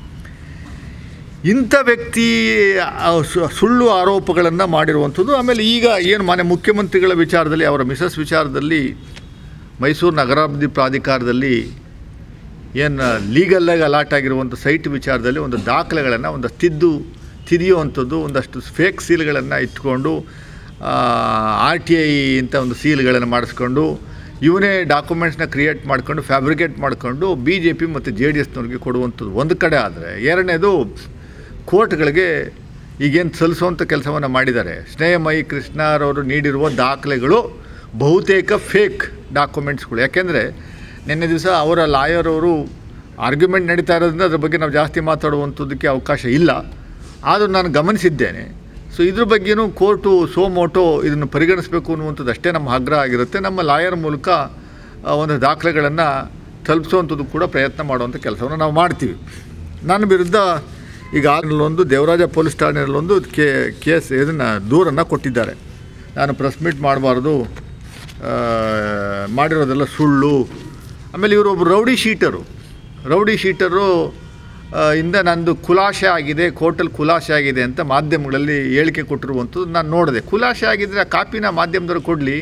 ಇಂಥ ವ್ಯಕ್ತಿ ಆ, ಸು- ಸುಳ್ಳು ಆರೋಪಗಳನ್ನು ಮಾಡಿರುವಂಥದ್ದು ಆಮೇಲೆ ಈಗ ಏನು ಮಾನ್ಯ ಮುಖ್ಯಮಂತ್ರಿಗಳ ವಿಚಾರದಲ್ಲಿ ಅವರ ಮಿಸಸ್ ವಿಚಾರದಲ್ಲಿ ಮೈಸೂರು ನಗರಾಭಿವೃದ್ಧಿ ಪ್ರಾಧಿಕಾರದಲ್ಲಿ ಏನು ಲೀಗಲ್ಲಾಗಿ ಅಲಾಟ್ ಆಗಿರುವಂಥ ಸೈಟ್ ವಿಚಾರದಲ್ಲಿ ಒಂದು ದಾಖಲೆಗಳನ್ನು ಒಂದು ತಿದ್ದು ತಿರಿಯುವಂಥದ್ದು ಒಂದಷ್ಟು ಫೇಕ್ ಸೀಲ್ಗಳನ್ನು ಇಟ್ಕೊಂಡು ಆರ್ ಟಿ ಐ ಅಂತ ಒಂದು ಸೀಲ್ಗಳನ್ನು ಮಾಡಿಸ್ಕೊಂಡು ಇವನೇ ಡಾಕ್ಯುಮೆಂಟ್ಸ್ನ ಕ್ರಿಯೇಟ್ ಮಾಡ್ಕೊಂಡು ಫ್ಯಾಬ್ರಿಕೇಟ್ ಮಾಡಿಕೊಂಡು ಬಿ ಜೆ ಪಿ ಮತ್ತು ಜೆ ಡಿ ಎಸ್ನವ್ರಿಗೆ ಕೊಡುವಂಥದ್ದು ಒಂದು ಕಡೆ ಆದರೆ ಎರಡನೇದು ಕೋರ್ಟ್ಗಳಿಗೆ ಈಗೇನು ಸಲ್ಲಿಸುವಂಥ ಕೆಲಸವನ್ನು ಮಾಡಿದ್ದಾರೆ ಸ್ನೇಹಮಯಿ ಕೃಷ್ಣರವರು ನೀಡಿರುವ ದಾಖಲೆಗಳು ಬಹುತೇಕ ಫೇಕ್ ಡಾಕ್ಯುಮೆಂಟ್ಸ್ಗಳು ಯಾಕೆಂದರೆ ನಿನ್ನೆ ದಿವಸ ಅವರ ಲಾಯರ್ ಅವರು ಆರ್ಗ್ಯುಮೆಂಟ್ ನಡೀತಾ ಇರೋದ್ರಿಂದ ಅದ್ರ ಬಗ್ಗೆ ನಾವು ಜಾಸ್ತಿ ಮಾತಾಡುವಂಥದ್ದಕ್ಕೆ ಅವಕಾಶ ಇಲ್ಲ ಆದರೂ ನಾನು ಗಮನಿಸಿದ್ದೇನೆ ಸೊ ಇದ್ರ ಬಗ್ಗೆನೂ ಕೋರ್ಟು ಸೋಮೋಟೋ ಇದನ್ನು ಪರಿಗಣಿಸಬೇಕು ಅನ್ನುವಂಥದ್ದು ಅಷ್ಟೇ ನಮ್ಮ ಆಗ್ರಹ ಆಗಿರುತ್ತೆ ನಮ್ಮ ಲಾಯರ್ ಮೂಲಕ ಆ, ಒಂದು ದಾಖಲೆಗಳನ್ನು ತಲುಪಿಸುವಂಥದ್ದು ಕೂಡ ಪ್ರಯತ್ನ ಮಾಡುವಂಥ ಕೆಲಸವನ್ನು ನಾವು ಮಾಡ್ತೀವಿ ನನ್ನ ವಿರುದ್ಧ ಈಗ ಒಂದು ದೇವರಾಜ ಪೊಲೀಸ್ ಠಾಣೆಯಲ್ಲೊಂದು ಕೇ ಕೇಸ್ ಇದನ್ನು ದೂರನ್ನು ಕೊಟ್ಟಿದ್ದಾರೆ ನಾನು ಪ್ರೆಸ್ ಮೀಟ್ ಮಾಡಬಾರ್ದು ಮಾಡಿರೋದೆಲ್ಲ ಸುಳ್ಳು ಆಮೇಲೆ ಇವರು ಒಬ್ಬರು ರೌಡಿ ಶೀಟರು ರೌಡಿ ಶೀಟರು ಆ, ಇಂದ ನಂದು ಖುಲಾಸೆ ಆಗಿದೆ ಕೋರ್ಟಲ್ಲಿ ಖುಲಾಸೆ ಆಗಿದೆ ಅಂತ ಮಾಧ್ಯಮಗಳಲ್ಲಿ ಹೇಳಿಕೆ ಕೊಟ್ಟಿರುವಂಥದ್ದು ನಾನು ನೋಡಿದೆ ಖುಲಾಸೆ ಆಗಿದ್ದರೆ ಆ ಕಾಪಿನ ಮಾಧ್ಯಮದವ್ರು ಕೊಡಲಿ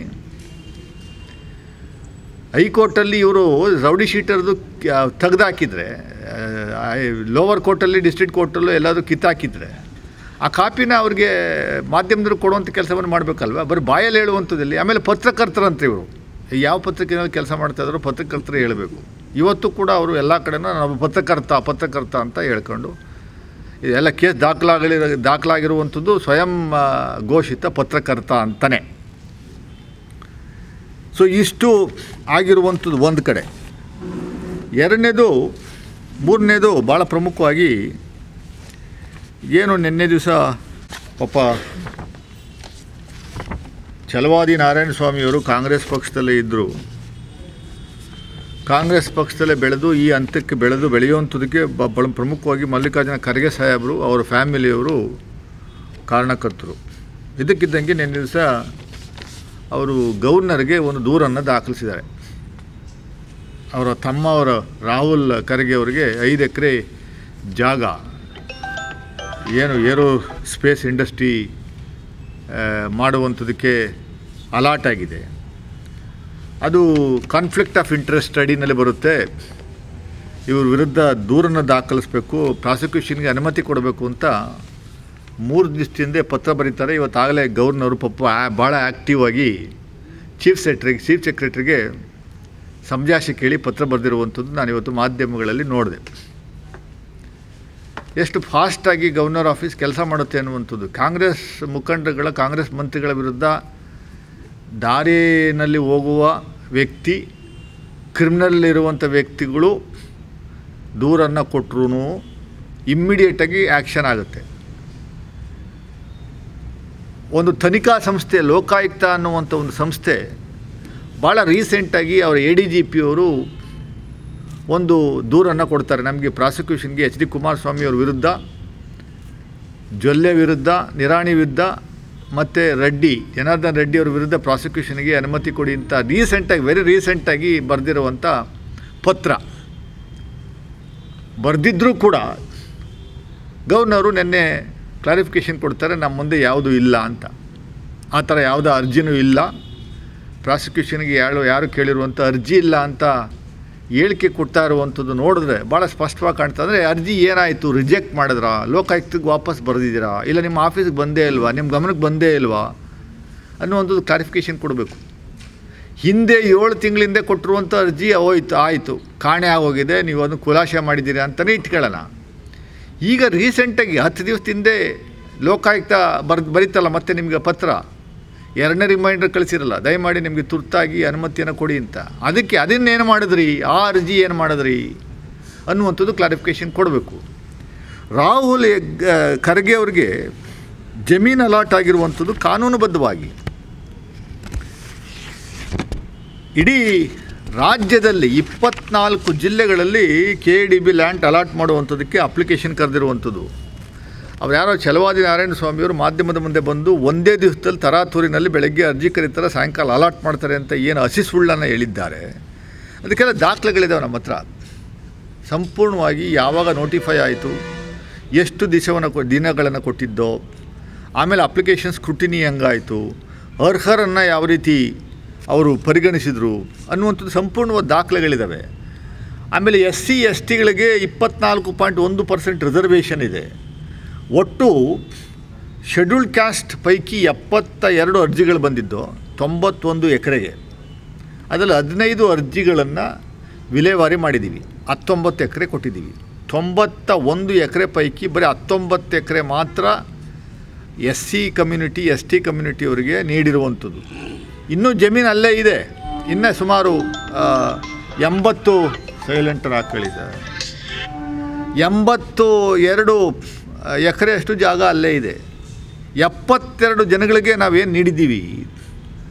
ಹೈಕೋರ್ಟಲ್ಲಿ ಇವರು ರೌಡಿ ಶೀಟರ್ದು ತೆಗೆದಾಕಿದ್ರೆ ಲೋವರ್ ಕೋರ್ಟಲ್ಲಿ ಡಿಸ್ಟ್ರಿಕ್ಟ್ ಕೋರ್ಟಲ್ಲೂ ಎಲ್ಲಾದರೂ ಕಿತ್ತಾಕಿದ್ರೆ ಆ ಕಾಪಿನ ಅವ್ರಿಗೆ ಮಾಧ್ಯಮದವ್ರು ಕೊಡುವಂಥ ಕೆಲಸವನ್ನು ಮಾಡಬೇಕಲ್ವ ಬರೀ ಬಾಯಲ್ಲಿ ಹೇಳುವಂಥದ್ದಲ್ಲಿ ಆಮೇಲೆ ಪತ್ರಕರ್ತರಂತೆ ಇವರು ಯಾವ ಪತ್ರಿಕೆಯಲ್ಲಿ ಕೆಲಸ ಮಾಡ್ತಾ ಇದ್ದಾರೋ ಪತ್ರಕರ್ತರು ಹೇಳಬೇಕು ಇವತ್ತು ಕೂಡ ಅವರು ಎಲ್ಲ ಕಡೆನೂ ನಾವು ಪತ್ರಕರ್ತ ಪತ್ರಕರ್ತ ಅಂತ ಹೇಳ್ಕೊಂಡು ಇದೆಲ್ಲ ಕೇಸ್ ದಾಖಲಾಗಲಿ ದಾಖಲಾಗಿರುವಂಥದ್ದು ಸ್ವಯಂ ಆ, ಘೋಷಿತ ಪತ್ರಕರ್ತ ಅಂತಲೇ ಸೊ ಇಷ್ಟು ಆಗಿರುವಂಥದ್ದು ಒಂದು ಕಡೆ ಎರಡನೇದು ಮೂರನೇದು ಭಾಳ ಪ್ರಮುಖವಾಗಿ ಏನು ನಿನ್ನೆ ದಿವಸ ಪಾಪ ಛಲವಾದಿ ನಾರಾಯಣ ಸ್ವಾಮಿಯವರು ಕಾಂಗ್ರೆಸ್ ಪಕ್ಷದಲ್ಲೇ ಇದ್ದರು ಕಾಂಗ್ರೆಸ್ ಪಕ್ಷದಲ್ಲೇ ಬೆಳೆದು ಈ ಹಂತಕ್ಕೆ ಬೆಳೆದು ಬೆಳೆಯುವಂಥದ್ದಕ್ಕೆ ಬ ಬಹಳ ಪ್ರಮುಖವಾಗಿ ಮಲ್ಲಿಕಾರ್ಜುನ ಖರ್ಗೆ ಸಾಹೇಬರು ಅವರ ಫ್ಯಾಮಿಲಿಯವರು ಕಾರಣಕರ್ತರು ಇದಕ್ಕಿದ್ದಂಗೆ ನಿನ್ನೆ ದಿವಸ ಅವರು ಗವರ್ನರ್ಗೆ ಒಂದು ದೂರನ್ನು ದಾಖಲಿಸಿದ್ದಾರೆ ಅವರ ತಮ್ಮವರ ರಾಹುಲ್ ಖರ್ಗೆ ಅವರಿಗೆ ಐದು ಎಕರೆ ಜಾಗ ಏನು ಏರೋ ಸ್ಪೇಸ್ ಇಂಡಸ್ಟ್ರಿ ಆ, ಮಾಡುವಂಥದ್ದಕ್ಕೆ ಅಲಾಟ್ ಆಗಿದೆ ಅದು ಕಾನ್ಫ್ಲಿಕ್ಟ್ ಆಫ್ ಇಂಟ್ರೆಸ್ಟ್ ಸ್ಟಡಿನಲ್ಲಿ ಬರುತ್ತೆ ಇವ್ರ ವಿರುದ್ಧ ದೂರನ್ನು ದಾಖಲಿಸಬೇಕು ಪ್ರಾಸಿಕ್ಯೂಷನ್ಗೆ ಅನುಮತಿ ಕೊಡಬೇಕು ಅಂತ ಮೂರು ದಿವಸದಿಂದ ಪತ್ರ ಬರೀತಾರೆ ಇವತ್ತಾಗಲೇ ಗವರ್ನರು ಪಪ್ಪ ಆ- ಭಾಳ ಆ್ಯಕ್ಟಿವ್ ಆಗಿ ಚೀಫ್ ಸೆಕ್ರೆಟ್ರಿಗೆ ಚೀಫ್ ಸೆಕ್ರೆಟ್ರಿಗೆ ಸಮಜಾಯಿಷಿ ಕೇಳಿ ಪತ್ರ ಬರೆದಿರುವಂಥದ್ದು ನಾನು ಇವತ್ತು ಮಾಧ್ಯಮಗಳಲ್ಲಿ ನೋಡಿದೆ ಎಷ್ಟು ಫಾಸ್ಟಾಗಿ ಗವರ್ನರ್ ಆಫೀಸ್ ಕೆಲಸ ಮಾಡುತ್ತೆ ಅನ್ನುವಂಥದ್ದು ಕಾಂಗ್ರೆಸ್ ಮುಖಂಡರುಗಳ ಕಾಂಗ್ರೆಸ್ ಮಂತ್ರಿಗಳ ವಿರುದ್ಧ ದಾರಿನಲ್ಲಿ ಹೋಗುವ ವ್ಯಕ್ತಿ ಕ್ರಿಮಿನಲ್ ಇರುವಂಥ ವ್ಯಕ್ತಿಗಳು ದೂರನ್ನು ಕೊಟ್ಟರು ಇಮ್ಮಿಡಿಯೇಟಾಗಿ ಆ್ಯಕ್ಷನ್ ಆಗುತ್ತೆ ಒಂದು ತನಿಖಾ ಸಂಸ್ಥೆ ಲೋಕಾಯುಕ್ತ ಅನ್ನುವಂಥ ಒಂದು ಸಂಸ್ಥೆ ಭಾಳ ರೀಸೆಂಟಾಗಿ ಅವರ ಎ ಡಿ ಜಿ ಪಿ ಅವರು ಒಂದು ದೂರನ್ನು ಕೊಡ್ತಾರೆ ನಮಗೆ ಪ್ರಾಸಿಕ್ಯೂಷನ್ಗೆ ಎಚ್ ಡಿ ಕುಮಾರಸ್ವಾಮಿ ಅವ್ರ ವಿರುದ್ಧ ಜೊಲ್ಲೆ ವಿರುದ್ಧ ನಿರಾಣಿ ವಿರುದ್ಧ ಮತ್ತು ರೆಡ್ಡಿ ಜನಾರ್ದನ್ ರೆಡ್ಡಿ ಅವ್ರ ವಿರುದ್ಧ ಪ್ರಾಸಿಕ್ಯೂಷನ್ಗೆ ಅನುಮತಿ ಕೊಡಿ ಅಂತ ರೀಸೆಂಟಾಗಿ ವೆರಿ ರೀಸೆಂಟಾಗಿ ಬರೆದಿರುವಂಥ ಪತ್ರ ಬರೆದಿದ್ದರೂ ಕೂಡ ಗವರ್ನರು ನಿನ್ನೆ ಕ್ಲಾರಿಫಿಕೇಷನ್ ಕೊಡ್ತಾರೆ ನಮ್ಮ ಮುಂದೆ ಯಾವುದೂ ಇಲ್ಲ ಅಂತ ಆ ಥರ ಯಾವುದೋ ಅರ್ಜಿನೂ ಇಲ್ಲ ಪ್ರಾಸಿಕ್ಯೂಷನ್ಗೆ ಯಾರು ಯಾರು ಕೇಳಿರುವಂಥ ಅರ್ಜಿ ಇಲ್ಲ ಅಂತ ಹೇಳಿಕೆ ಕೊಡ್ತಾ ಇರುವಂಥದ್ದು ನೋಡಿದ್ರೆ ಭಾಳ ಸ್ಪಷ್ಟವಾಗಿ ಕಾಣ್ತಾ ಅಂದರೆ ಅರ್ಜಿ ಏನಾಯಿತು ರಿಜೆಕ್ಟ್ ಮಾಡಿದ್ರಾ ಲೋಕಾಯುಕ್ತಕ್ಕೆ ವಾಪಸ್ ಬರೆದಿದ್ದೀರಾ ಇಲ್ಲ ನಿಮ್ಮ ಆಫೀಸ್ಗೆ ಬಂದೇ ಇಲ್ವಾ ನಿಮ್ಮ ಗಮನಕ್ಕೆ ಬಂದೇ ಇಲ್ವಾ ಅನ್ನುವಂಥದ್ದು ಕ್ಲಾರಿಫಿಕೇಷನ್ ಕೊಡಬೇಕು ಹಿಂದೆ ಏಳು ತಿಂಗಳಿಂದ ಕೊಟ್ಟಿರುವಂಥ ಅರ್ಜಿ ಹೋಯ್ತು ಆಯಿತು ಕಾಣೆ ಆಗೋಗಿದೆ ನೀವು ಅದನ್ನು ಖುಲಾಸೆ ಮಾಡಿದ್ದೀರಿ ಅಂತಲೇ ಇಟ್ಕೊಳ್ಳೋಣ ಈಗ ರೀಸೆಂಟಾಗಿ ಹತ್ತು ದಿವಸದಿಂದೆ ಲೋಕಾಯುಕ್ತ ಬರ್ ಬರೀತಲ್ಲ ಮತ್ತೆ ನಿಮಗೆ ಪತ್ರ ಎರಡನೇ ರಿಮೈಂಡರ್ ಕಳಿಸಿರಲ್ಲ ದಯಮಾಡಿ ನಿಮಗೆ ತುರ್ತಾಗಿ ಅನುಮತಿಯನ್ನು ಕೊಡಿ ಅಂತ ಅದಕ್ಕೆ ಅದನ್ನೇನು ಮಾಡಿದ್ರಿ ಆ ಅರ್ಜಿ ಏನು ಮಾಡಿದ್ರಿ ಅನ್ನುವಂಥದ್ದು ಕ್ಲಾರಿಫಿಕೇಷನ್ ಕೊಡಬೇಕು ರಾಹುಲ್ ಎಗ್- ಖರ್ಗೆ ಅವ್ರಿಗೆ ಜಮೀನು ಅಲಾಟ್ ಆಗಿರುವಂಥದ್ದು ಕಾನೂನುಬದ್ಧವಾಗಿ ಇಡೀ ರಾಜ್ಯದಲ್ಲಿ ಇಪ್ಪತ್ನಾಲ್ಕು ಜಿಲ್ಲೆಗಳಲ್ಲಿ K D B land allot ಮಾಡುವಂಥದ್ದಕ್ಕೆ ಅಪ್ಲಿಕೇಶನ್ ಕರೆದಿರುವಂಥದ್ದು ಅವ್ರು ಯಾರೋ ಛಲವಾದಿ ನಾರಾಯಣ ಸ್ವಾಮಿಯವರು ಮಾಧ್ಯಮದ ಮುಂದೆ ಬಂದು ಒಂದೇ ದಿವಸದಲ್ಲಿ ತರಾತೂರಿನಲ್ಲಿ ಬೆಳಗ್ಗೆ ಅರ್ಜಿ ಕರೀತಾರೆ ಸಾಯಂಕಾಲ ಅಲಾಟ್ ಮಾಡ್ತಾರೆ ಅಂತ ಏನು ಹಸಿ ಸುಳ್ಳನ್ನು ಹೇಳಿದ್ದಾರೆ ಅದಕ್ಕೆಲ್ಲ ದಾಖಲೆಗಳಿದ್ದಾವೆ ನಮ್ಮ ಹತ್ರ ಸಂಪೂರ್ಣವಾಗಿ ಯಾವಾಗ ನೋಟಿಫೈ ಆಯಿತು ಎಷ್ಟು ದಿವಸವನ್ನು ಕೊ ದಿನಗಳನ್ನು ಕೊಟ್ಟಿದ್ದೋ ಆಮೇಲೆ ಅಪ್ಲಿಕೇಶನ್ ಸ್ಕ್ರೂಟಿನಿ ಹೆಂಗಾಯಿತು ಅರ್ಹರನ್ನು ಯಾವ ರೀತಿ ಅವರು ಪರಿಗಣಿಸಿದರು ಅನ್ನುವಂಥದ್ದು ಸಂಪೂರ್ಣವಾದ ದಾಖಲೆಗಳಿದ್ದಾವೆ ಆಮೇಲೆ ಎಸ್ ಸಿ ಎಸ್ ಟಿಗಳಿಗೆ ಇಪ್ಪತ್ನಾಲ್ಕು ಪಾಯಿಂಟ್ ಒಂದು ಪರ್ಸೆಂಟ್ ರಿಸರ್ವೇಷನ್ ಇದೆ ಒಟ್ಟು ಶೆಡ್ಯೂಲ್ಡ್ ಕ್ಯಾಸ್ಟ್ ಪೈಕಿ ಎಪ್ಪತ್ತ ಎರಡು ಅರ್ಜಿಗಳು ಬಂದಿದ್ದು ತೊಂಬತ್ತೊಂದು ಎಕರೆಗೆ ಅದರಲ್ಲಿ ಹದಿನೈದು ಅರ್ಜಿಗಳನ್ನು ವಿಲೇವಾರಿ ಮಾಡಿದ್ದೀವಿ ಹತ್ತೊಂಬತ್ತು ಎಕರೆ ಕೊಟ್ಟಿದ್ದೀವಿ ತೊಂಬತ್ತ ಒಂದು ಎಕರೆ ಪೈಕಿ ಬರೀ ಹತ್ತೊಂಬತ್ತು ಎಕರೆ ಮಾತ್ರ S C community S T ಕಮ್ಯುನಿಟಿಯವರಿಗೆ ನೀಡಿರುವಂಥದ್ದು ಇನ್ನೂ ಜಮೀನು ಅಲ್ಲೇ ಇದೆ ಇನ್ನೂ ಸುಮಾರು ಆ, ಎಂಬತ್ತು ಸೈಲೆಂಟರ್ ಹಾಕ್ಗಳಿದ್ದಾರೆ ಎಂಬತ್ತು ಎರಡು ಎಕರೆಯಷ್ಟು ಜಾಗ ಅಲ್ಲೇ ಇದೆ ಎಪ್ಪತ್ತೆರಡು ಜನಗಳಿಗೆ ನಾವೇನು ನೀಡಿದ್ದೀವಿ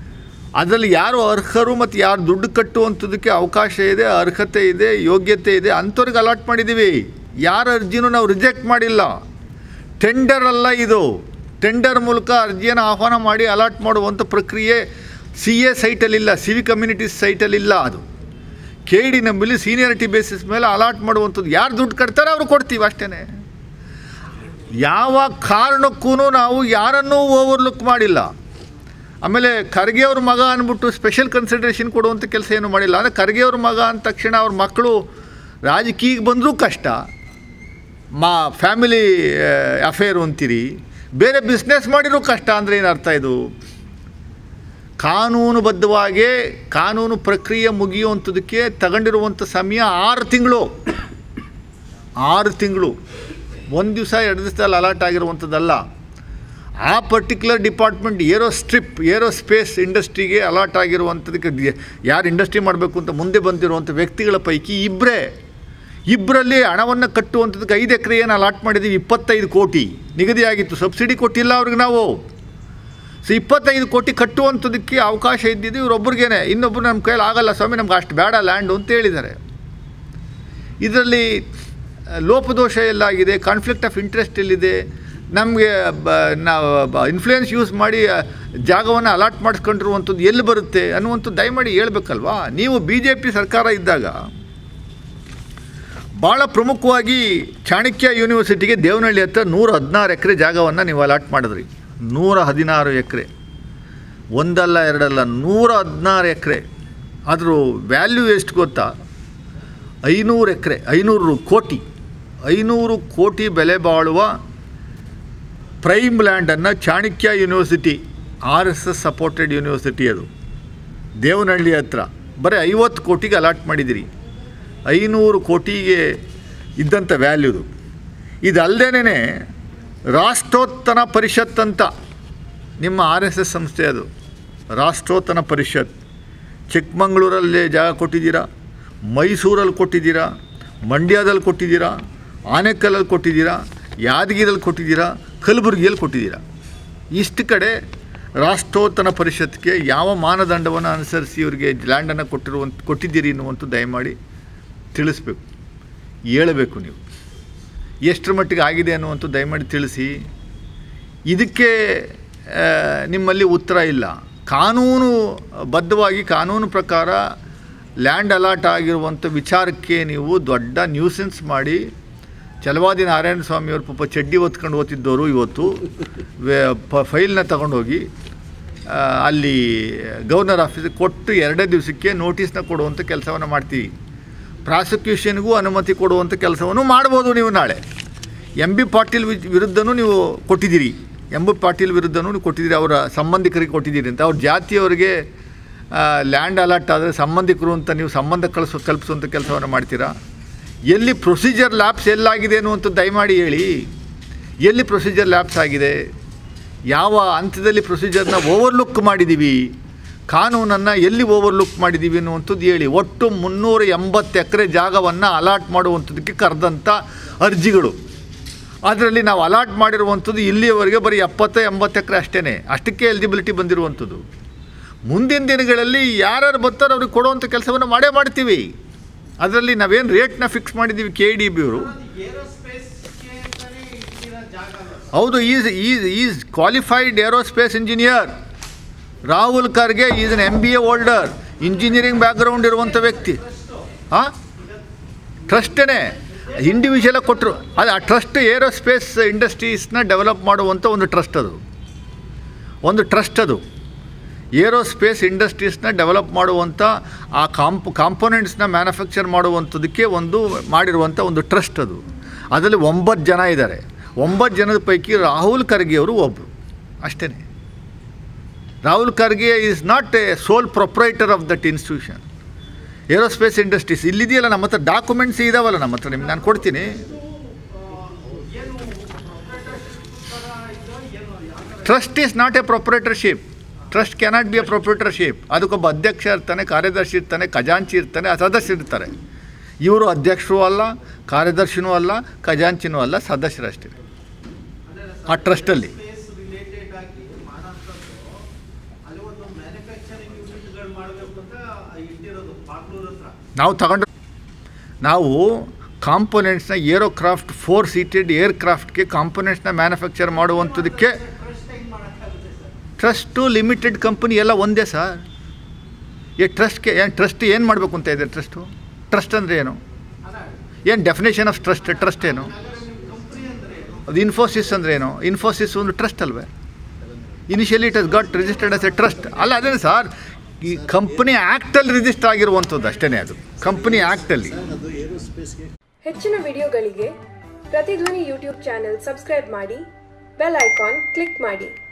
ಅದರಲ್ಲಿ ಯಾರು ಅರ್ಹರು ಮತ್ತು ಯಾರು ದುಡ್ಡು ಕಟ್ಟುವಂಥದ್ದಕ್ಕೆ ಅವಕಾಶ ಇದೆ ಅರ್ಹತೆ ಇದೆ ಯೋಗ್ಯತೆ ಇದೆ ಅಂಥವ್ರಿಗೆ ಅಲಾಟ್ ಮಾಡಿದ್ದೀವಿ ಯಾರ ಅರ್ಜಿನೂ ನಾವು ರಿಜೆಕ್ಟ್ ಮಾಡಿಲ್ಲ ಟೆಂಡರ್ ಅಲ್ಲ ಇದು ಟೆಂಡರ್ ಮೂಲಕ ಅರ್ಜಿಯನ್ನು ಆಹ್ವಾನ ಮಾಡಿ ಅಲಾಟ್ ಮಾಡುವಂಥ ಪ್ರಕ್ರಿಯೆ ಸಿ ಎ ಸೈಟಲ್ಲಿಲ್ಲ ಸಿವಿ ಕಮ್ಯುನಿಟೀಸ್ ಸೈಟಲ್ಲಿಲ್ಲ ಅದು ಕೆ ಡಿ ನಮ್ಮಲ್ಲಿ ಸೀನಿಯರಿಟಿ ಬೇಸಿಸ್ ಮೇಲೆ ಅಲಾಟ್ ಮಾಡುವಂಥದ್ದು ಯಾರು ದುಡ್ಡು ಕಟ್ತಾರೆ ಅವ್ರು ಕೊಡ್ತೀವಿ ಅಷ್ಟೇ ಯಾವ ಕಾರಣಕ್ಕೂ ನಾವು ಯಾರನ್ನೂ ಓವರ್ಲುಕ್ ಮಾಡಿಲ್ಲ ಆಮೇಲೆ ಖರ್ಗೆ ಅವ್ರ ಮಗ ಅಂದ್ಬಿಟ್ಟು ಸ್ಪೆಷಲ್ ಕನ್ಸಿಡ್ರೇಷನ್ ಕೊಡುವಂಥ ಕೆಲಸ ಏನು ಮಾಡಿಲ್ಲ ಅಂದರೆ ಖರ್ಗೆ ಅವ್ರ ಮಗ ಅಂದ ತಕ್ಷಣ ಅವ್ರ ಮಕ್ಕಳು ರಾಜಕೀಯಕ್ಕೆ ಬಂದರೂ ಕಷ್ಟ ಮಾ ಫ್ಯಾಮಿಲಿ ಅಫೇರು ಅಂತೀರಿ ಬೇರೆ ಬಿಸ್ನೆಸ್ ಮಾಡಿರೂ ಕಷ್ಟ ಅಂದರೆ ಏನು ಅರ್ಥ ಇದು ಕಾನೂನುಬದ್ಧವಾಗಿ ಕಾನೂನು ಪ್ರಕ್ರಿಯೆ ಮುಗಿಯುವಂಥದ್ದಕ್ಕೆ ತಗೊಂಡಿರುವಂಥ ಸಮಯ ಆರು ತಿಂಗಳು ಆರು ತಿಂಗಳು ಒಂದು ದಿವಸ ಎರಡು ದಿವಸದಲ್ಲಿ ಅಲರ್ಟ್ ಆಗಿರುವಂಥದ್ದಲ್ಲ ಆ particular department aero strip aerospace ಇಂಡಸ್ಟ್ರಿಗೆ ಅಲಾಟ್ ಆಗಿರುವಂಥದ್ದಕ್ಕೆ ದಿ- ಯಾರು ಇಂಡಸ್ಟ್ರಿ ಮಾಡಬೇಕು ಅಂತ ಮುಂದೆ ಬಂದಿರುವಂಥ ವ್ಯಕ್ತಿಗಳ ಪೈಕಿ ಇಬ್ಬರೇ ಇಬ್ಬರಲ್ಲಿ ಹಣವನ್ನು ಕಟ್ಟುವಂಥದ್ದಕ್ಕೆ ಐದು ಎಕರೆ ಏನು ಅಲಾಟ್ ಮಾಡಿದ್ದೀವಿ ಇಪ್ಪತ್ತೈದು ಕೋಟಿ ನಿಗದಿಯಾಗಿತ್ತು ಸಬ್ಸಿಡಿ ಕೊಟ್ಟಿಲ್ಲ ಅವ್ರಿಗೆ ನಾವು ಸೊ ಇಪ್ಪತ್ತೈದು ಕೋಟಿ ಕಟ್ಟುವಂಥದ್ದಕ್ಕೆ ಅವಕಾಶ ಇದ್ದಿದ್ದು ಇವರೊಬ್ರಿಗೇನೆ ಇನ್ನೊಬ್ಬರು ನಮ್ಮ ಕೈಯಲ್ಲಿ ಆಗಲ್ಲ ಸ್ವಾಮಿ ನಮ್ಗೆ ಅಷ್ಟು ಬೇಡ ಲ್ಯಾಂಡು ಅಂತ ಹೇಳಿದ್ದಾರೆ ಇದರಲ್ಲಿ ಆ, ಲೋಪದೋಷ ಎಲ್ಲಾಗಿದೆ ಕಾನ್ಫ್ಲಿಕ್ಟ್ ಆಫ್ ಇಂಟ್ರೆಸ್ಟ್ ಎಲ್ಲಿದೆ ನಮಗೆ ಬ ನಾವು ಇನ್ಫ್ಲೂಯೆನ್ಸ್ ಯೂಸ್ ಮಾಡಿ ಆ, ಜಾಗವನ್ನು ಅಲಾಟ್ ಮಾಡಿಸ್ಕೊಂಡಿರುವಂಥದ್ದು ಎಲ್ಲಿ ಬರುತ್ತೆ ಅನ್ನುವಂಥದ್ದು ದಯಮಾಡಿ ಹೇಳ್ಬೇಕಲ್ವಾ ನೀವು ಬಿ ಜೆ ಪಿ ಸರ್ಕಾರ ಇದ್ದಾಗ ಭಾಳ ಪ್ರಮುಖವಾಗಿ ಚಾಣಕ್ಯ ಯೂನಿವರ್ಸಿಟಿಗೆ ದೇವನಹಳ್ಳಿ ಹತ್ರ ನೂರ ಹದಿನಾರು ಎಕರೆ ಜಾಗವನ್ನು ನೀವು ಅಲಾಟ್ ಮಾಡಿದ್ರಿ ನೂರ ಹದಿನಾರು ಎಕರೆ ಒಂದಲ್ಲ ಎರಡಲ್ಲ ನೂರ ಹದಿನಾರು ಎಕರೆ ಅದ್ರ ವ್ಯಾಲ್ಯೂ ಎಷ್ಟು ಗೊತ್ತಾ ಐನೂರು ಎಕರೆ ಐನೂರು ಕೋಟಿ ಐನೂರು ಕೋಟಿ ಬೆಲೆ ಬಾಳುವ ಪ್ರೈಮ್ ಲ್ಯಾಂಡನ್ನು Chanakya university R S S supported university ಅದು ದೇವನಹಳ್ಳಿ ಹತ್ರ ಬರೀ ಐವತ್ತು ಕೋಟಿಗೆ ಅಲಾಟ್ ಮಾಡಿದಿರಿ ಐನೂರು ಕೋಟಿಗೆ ಇದ್ದಂಥ ವ್ಯಾಲ್ಯೂದು ಇದಲ್ಲದೇನೆ ರಾಷ್ಟ್ರೋತ್ತನ ಪರಿಷತ್ ಅಂತ ನಿಮ್ಮ ಆರ್ ಎಸ್ ಎಸ್ ಸಂಸ್ಥೆ ಅದು ರಾಷ್ಟ್ರೋತ್ತನ ಪರಿಷತ್ ಚಿಕ್ಕಮಂಗ್ಳೂರಲ್ಲಿ ಜಾಗ ಕೊಟ್ಟಿದ್ದೀರಾ ಮೈಸೂರಲ್ಲಿ ಕೊಟ್ಟಿದ್ದೀರಾ ಮಂಡ್ಯದಲ್ಲಿ ಕೊಟ್ಟಿದ್ದೀರಾ ಆನೇಕಲ್ಲಲ್ಲಿ ಕೊಟ್ಟಿದ್ದೀರಾ ಯಾದಗಿರಲ್ಲಿ ಕೊಟ್ಟಿದ್ದೀರಾ ಕಲಬುರಗಿಯಲ್ಲಿ ಕೊಟ್ಟಿದ್ದೀರಾ ಇಷ್ಟು ಕಡೆ ರಾಷ್ಟ್ರೋತ್ತನ ಪರಿಷತ್ಗೆ ಯಾವ ಮಾನದಂಡವನ್ನು ಅನುಸರಿಸಿ ಇವರಿಗೆ ಲ್ಯಾಂಡನ್ನು ಕೊಟ್ಟಿರುವಂಥ ಕೊಟ್ಟಿದ್ದೀರಿ ಎನ್ನುವಂಥ ದಯಮಾಡಿ ತಿಳಿಸ್ಬೇಕು ಹೇಳಬೇಕು ನೀವು ಎಷ್ಟರ ಮಟ್ಟಿಗೆ ಆಗಿದೆ ಅನ್ನುವಂಥ ದಯಮಾಡಿ ತಿಳಿಸಿ ಇದಕ್ಕೆ ಆ, ನಿಮ್ಮಲ್ಲಿ ಉತ್ತರ ಇಲ್ಲ ಕಾನೂನು ಬದ್ಧವಾಗಿ ಕಾನೂನು ಪ್ರಕಾರ ಲ್ಯಾಂಡ್ ಅಲಾಟ್ ಆಗಿರುವಂಥ ವಿಚಾರಕ್ಕೆ ನೀವು ದೊಡ್ಡ ನ್ಯೂಸೆನ್ಸ್ ಮಾಡಿ ಚಲವಾದಿ ನಾರಾಯಣ ಸ್ವಾಮಿಯವರು ಪಾಪ ಚಡ್ಡಿ ಹೊತ್ಕೊಂಡು ಓದ್ತಿದ್ದವರು ಇವತ್ತು ವೇ- ಪ ಫೈಲ್ನ ತಗೊಂಡೋಗಿ ಆ, ಅಲ್ಲಿ ಗವರ್ನರ್ ಆಫೀಸಿಗೆ ಕೊಟ್ಟು ಎರಡೇ ದಿವಸಕ್ಕೆ ನೋಟಿಸ್ನ ಕೊಡುವಂಥ ಕೆಲಸವನ್ನು ಮಾಡ್ತೀವಿ ಪ್ರಾಸಿಕ್ಯೂಷನ್ಗೂ ಅನುಮತಿ ಕೊಡುವಂಥ ಕೆಲಸವನ್ನು ಮಾಡ್ಬೋದು ನೀವು ನಾಳೆ ಎಂ ಬಿ ಪಾಟೀಲ್ ವಿ- ವಿರುದ್ಧನೂ ನೀವು ಕೊಟ್ಟಿದ್ದೀರಿ ಎಂ ಬಿ ಪಾಟೀಲ್ ವಿರುದ್ಧನೂ ನೀವು ಕೊಟ್ಟಿದ್ದೀರಿ ಅವರ ಸಂಬಂಧಿಕರಿಗೆ ಕೊಟ್ಟಿದ್ದೀರಿ ಅಂತ ಅವ್ರ ಜಾತಿಯವರಿಗೆ ಲ್ಯಾಂಡ್ ಅಲಾಟ್ ಆದರೆ ಸಂಬಂಧಿಕರು ಅಂತ ನೀವು ಸಂಬಂಧ ಕಳಿಸೋ ಕಲ್ಪಿಸುವಂಥ ಕೆಲಸವನ್ನು ಮಾಡ್ತೀರಾ ಎಲ್ಲಿ ಪ್ರೊಸೀಜರ್ ಲ್ಯಾಬ್ಸ್ ಎಲ್ಲಾಗಿದೆ ಅನ್ನುವಂಥದ್ದು ದಯಮಾಡಿ ಹೇಳಿ ಎಲ್ಲಿ ಪ್ರೊಸೀಜರ್ ಲ್ಯಾಬ್ಸ್ ಆಗಿದೆ ಯಾವ ಹಂತದಲ್ಲಿ ಪ್ರೊಸೀಜರ್ನ ಓವರ್ಲುಕ್ ಮಾಡಿದ್ದೀವಿ ಕಾನೂನನ್ನು ಎಲ್ಲಿ ಓವರ್ಲುಕ್ ಮಾಡಿದ್ದೀವಿ ಅನ್ನುವಂಥದ್ದು ಹೇಳಿ ಒಟ್ಟು ಮುನ್ನೂರ ಎಂಬತ್ತು ಎಕರೆ ಜಾಗವನ್ನು ಅಲಾಟ್ ಮಾಡುವಂಥದ್ದಕ್ಕೆ ಕರೆದಂಥ ಅರ್ಜಿಗಳು ಅದರಲ್ಲಿ ನಾವು ಅಲಾಟ್ ಮಾಡಿರುವಂಥದ್ದು ಇಲ್ಲಿಯವರೆಗೆ ಬರೀ ಎಪ್ಪತ್ತು ಎಂಬತ್ತು ಎಕರೆ ಅಷ್ಟೇ ಅಷ್ಟಕ್ಕೆ ಎಲಿಜಿಬಿಲಿಟಿ ಬಂದಿರುವಂಥದ್ದು ಮುಂದಿನ ದಿನಗಳಲ್ಲಿ ಯಾರ್ಯಾರು ಬರ್ತಾರೋ ಅವ್ರಿಗೆ ಕೊಡುವಂಥ ಕೆಲಸವನ್ನು ಮಾಡೇ ಮಾಡ್ತೀವಿ ಅದರಲ್ಲಿ ನಾವೇನು ರೇಟ್ನ ಫಿಕ್ಸ್ ಮಾಡಿದ್ದೀವಿ ಕೆ ಡಿ ಬಿ ಅವರು ಏರೋಸ್ಪೇಸ್ಗೆ ಅಂತಾನೆ ಇಟ್ಟಿರೋ ಜಾಗ ಅಲ್ಲ ಸರ್. ಹೌದು is is is qualified aerospace engineer Rahul Kharge is an M B A holder engineering background ಇರುವಂಥ ವ್ಯಕ್ತಿ ಹಾಂ ಟ್ರಸ್ಟೇ ಇಂಡಿವಿಜುವಲಾಗಿ ಕೊಟ್ಟರು ಅದು ಆ ಟ್ರಸ್ಟ್ ಏರೋಸ್ಪೇಸ್ ಇಂಡಸ್ಟ್ರೀಸ್ನ ಡೆವಲಪ್ ಮಾಡುವಂಥ ಒಂದು ಟ್ರಸ್ಟ್ ಅದು ಒಂದು ಟ್ರಸ್ಟ್ ಅದು ಏರೋಸ್ಪೇಸ್ ಇಂಡಸ್ಟ್ರೀಸ್ನ ಡೆವಲಪ್ ಮಾಡುವಂಥ ಆ ಕಾಂಪ್ ಕಾಂಪೋನೆಂಟ್ಸ್ನ ಮ್ಯಾನುಫ್ಯಾಕ್ಚರ್ ಮಾಡುವಂಥದ್ದಕ್ಕೆ ಒಂದು ಮಾಡಿರುವಂಥ ಒಂದು ಟ್ರಸ್ಟ್ ಅದು ಅದರಲ್ಲಿ ಒಂಬತ್ತು ಜನ ಇದ್ದಾರೆ ಒಂಬತ್ತು ಜನದ ಪೈಕಿ ರಾಹುಲ್ ಖರ್ಗೆ ಅವರು ಒಬ್ಬರು ಅಷ್ಟೇ Rahul Kharge is not a sole proprietor of that institution aerospace industries ಇಲ್ಲಿದೆಯಲ್ಲ ನಮ್ಮ ಹತ್ರ ಡಾಕ್ಯುಮೆಂಟ್ಸ್ ಇದಾವಲ್ಲ ನಮ್ಮ ಹತ್ರ ನಿಮ್ಗೆ ನಾನು ಕೊಡ್ತೀನಿ ಏನು proprietorship ತರ ಇದೋ ಏನು ಯಾವ ಥರ trust is not a proprietorship trust cannot be a proprietorship ಅದಕ್ಕೊಬ್ಬ ಅಧ್ಯಕ್ಷ ಇರ್ತಾನೆ ಕಾರ್ಯದರ್ಶಿ ಇರ್ತಾನೆ ಖಜಾಂಚಿ ಇರ್ತಾನೆ ಸದಸ್ಯರು ಇರ್ತಾರೆ ಇವರು ಅಧ್ಯಕ್ಷರು ಅಲ್ಲ ಕಾರ್ಯದರ್ಶಿನೂ ಅಲ್ಲ ಖಜಾಂಚಿನೂ ಅಲ್ಲ ಸದಸ್ಯರಷ್ಟೇ ಆ ಟ್ರಸ್ಟಲ್ಲಿ ಸ್ಪೇಸ್ ರಿಲೇಟೆಡ್ ಆಗಿ ಮಾಡೋಂಥದ್ದು ಅಲ್ಲಿ ಒಂದು ಮ್ಯಾನುಫ್ಯಾಕ್ಚರಿಂಗ್ ನಾವು ತಗೊಂಡು ನಾವು ಕಾಂಪೊನೆಂಟ್ಸ್ನ ಏರೋಕ್ರಾಫ್ಟ್ ಫೋರ್ ಸೀಟೆಡ್ ಏರ್ಕ್ರಾಫ್ಟ್ಗೆ ಕಾಂಪೊನೆಂಟ್ಸ್ನ ಮ್ಯಾನುಫ್ಯಾಕ್ಚರ್ ಮಾಡುವಂಥದ್ದಕ್ಕೆ ಟ್ರಸ್ಟು ಲಿಮಿಟೆಡ್ ಕಂಪನಿ ಎಲ್ಲ ಒಂದೇ ಸರ್ ಈ ಟ್ರಸ್ಟ್ಗೆ ಏನು ಟ್ರಸ್ಟ್ ಏನು ಮಾಡಬೇಕು ಅಂತ ಇದೆ ಟ್ರಸ್ಟು ಟ್ರಸ್ಟ್ ಅಂದರೆ ಏನು ಏನು ಡೆಫಿನೇಷನ್ ಆಫ್ ಟ್ರಸ್ಟ್ ಟ್ರಸ್ಟ್ ಏನು ಅದು ಇನ್ಫೋಸಿಸ್ ಅಂದರೆ ಏನು ಇನ್ಫೋಸಿಸ್ ಒಂದು ಟ್ರಸ್ಟ್ ಅಲ್ವೇ initially it has got registered as a trust ಅಲ್ಲ ಅದೇ ಸರ್ ಈ ಕಂಪನಿ ಆ್ಯಕ್ಟಲ್ಲಿ ರಿಜಿಸ್ಟರ್ ಆಗಿರುವಂಥದ್ದು ಅಷ್ಟೇ ಅದು ಕಂಪನಿ ಆ್ಯಕ್ಟಲ್ಲಿ ಅದು ಏರೋಸ್ಪೇಸ್ಗೆ ಹೆಚ್ಚಿನ ವಿಡಿಯೋಗಳಿಗೆ ಪ್ರತಿಧ್ವನಿ ಯೂಟ್ಯೂಬ್ ಚಾನೆಲ್ ಸಬ್ಸ್ಕ್ರೈಬ್ ಮಾಡಿ ಬೆಲ್ ಐಕಾನ್ ಕ್ಲಿಕ್ ಮಾಡಿ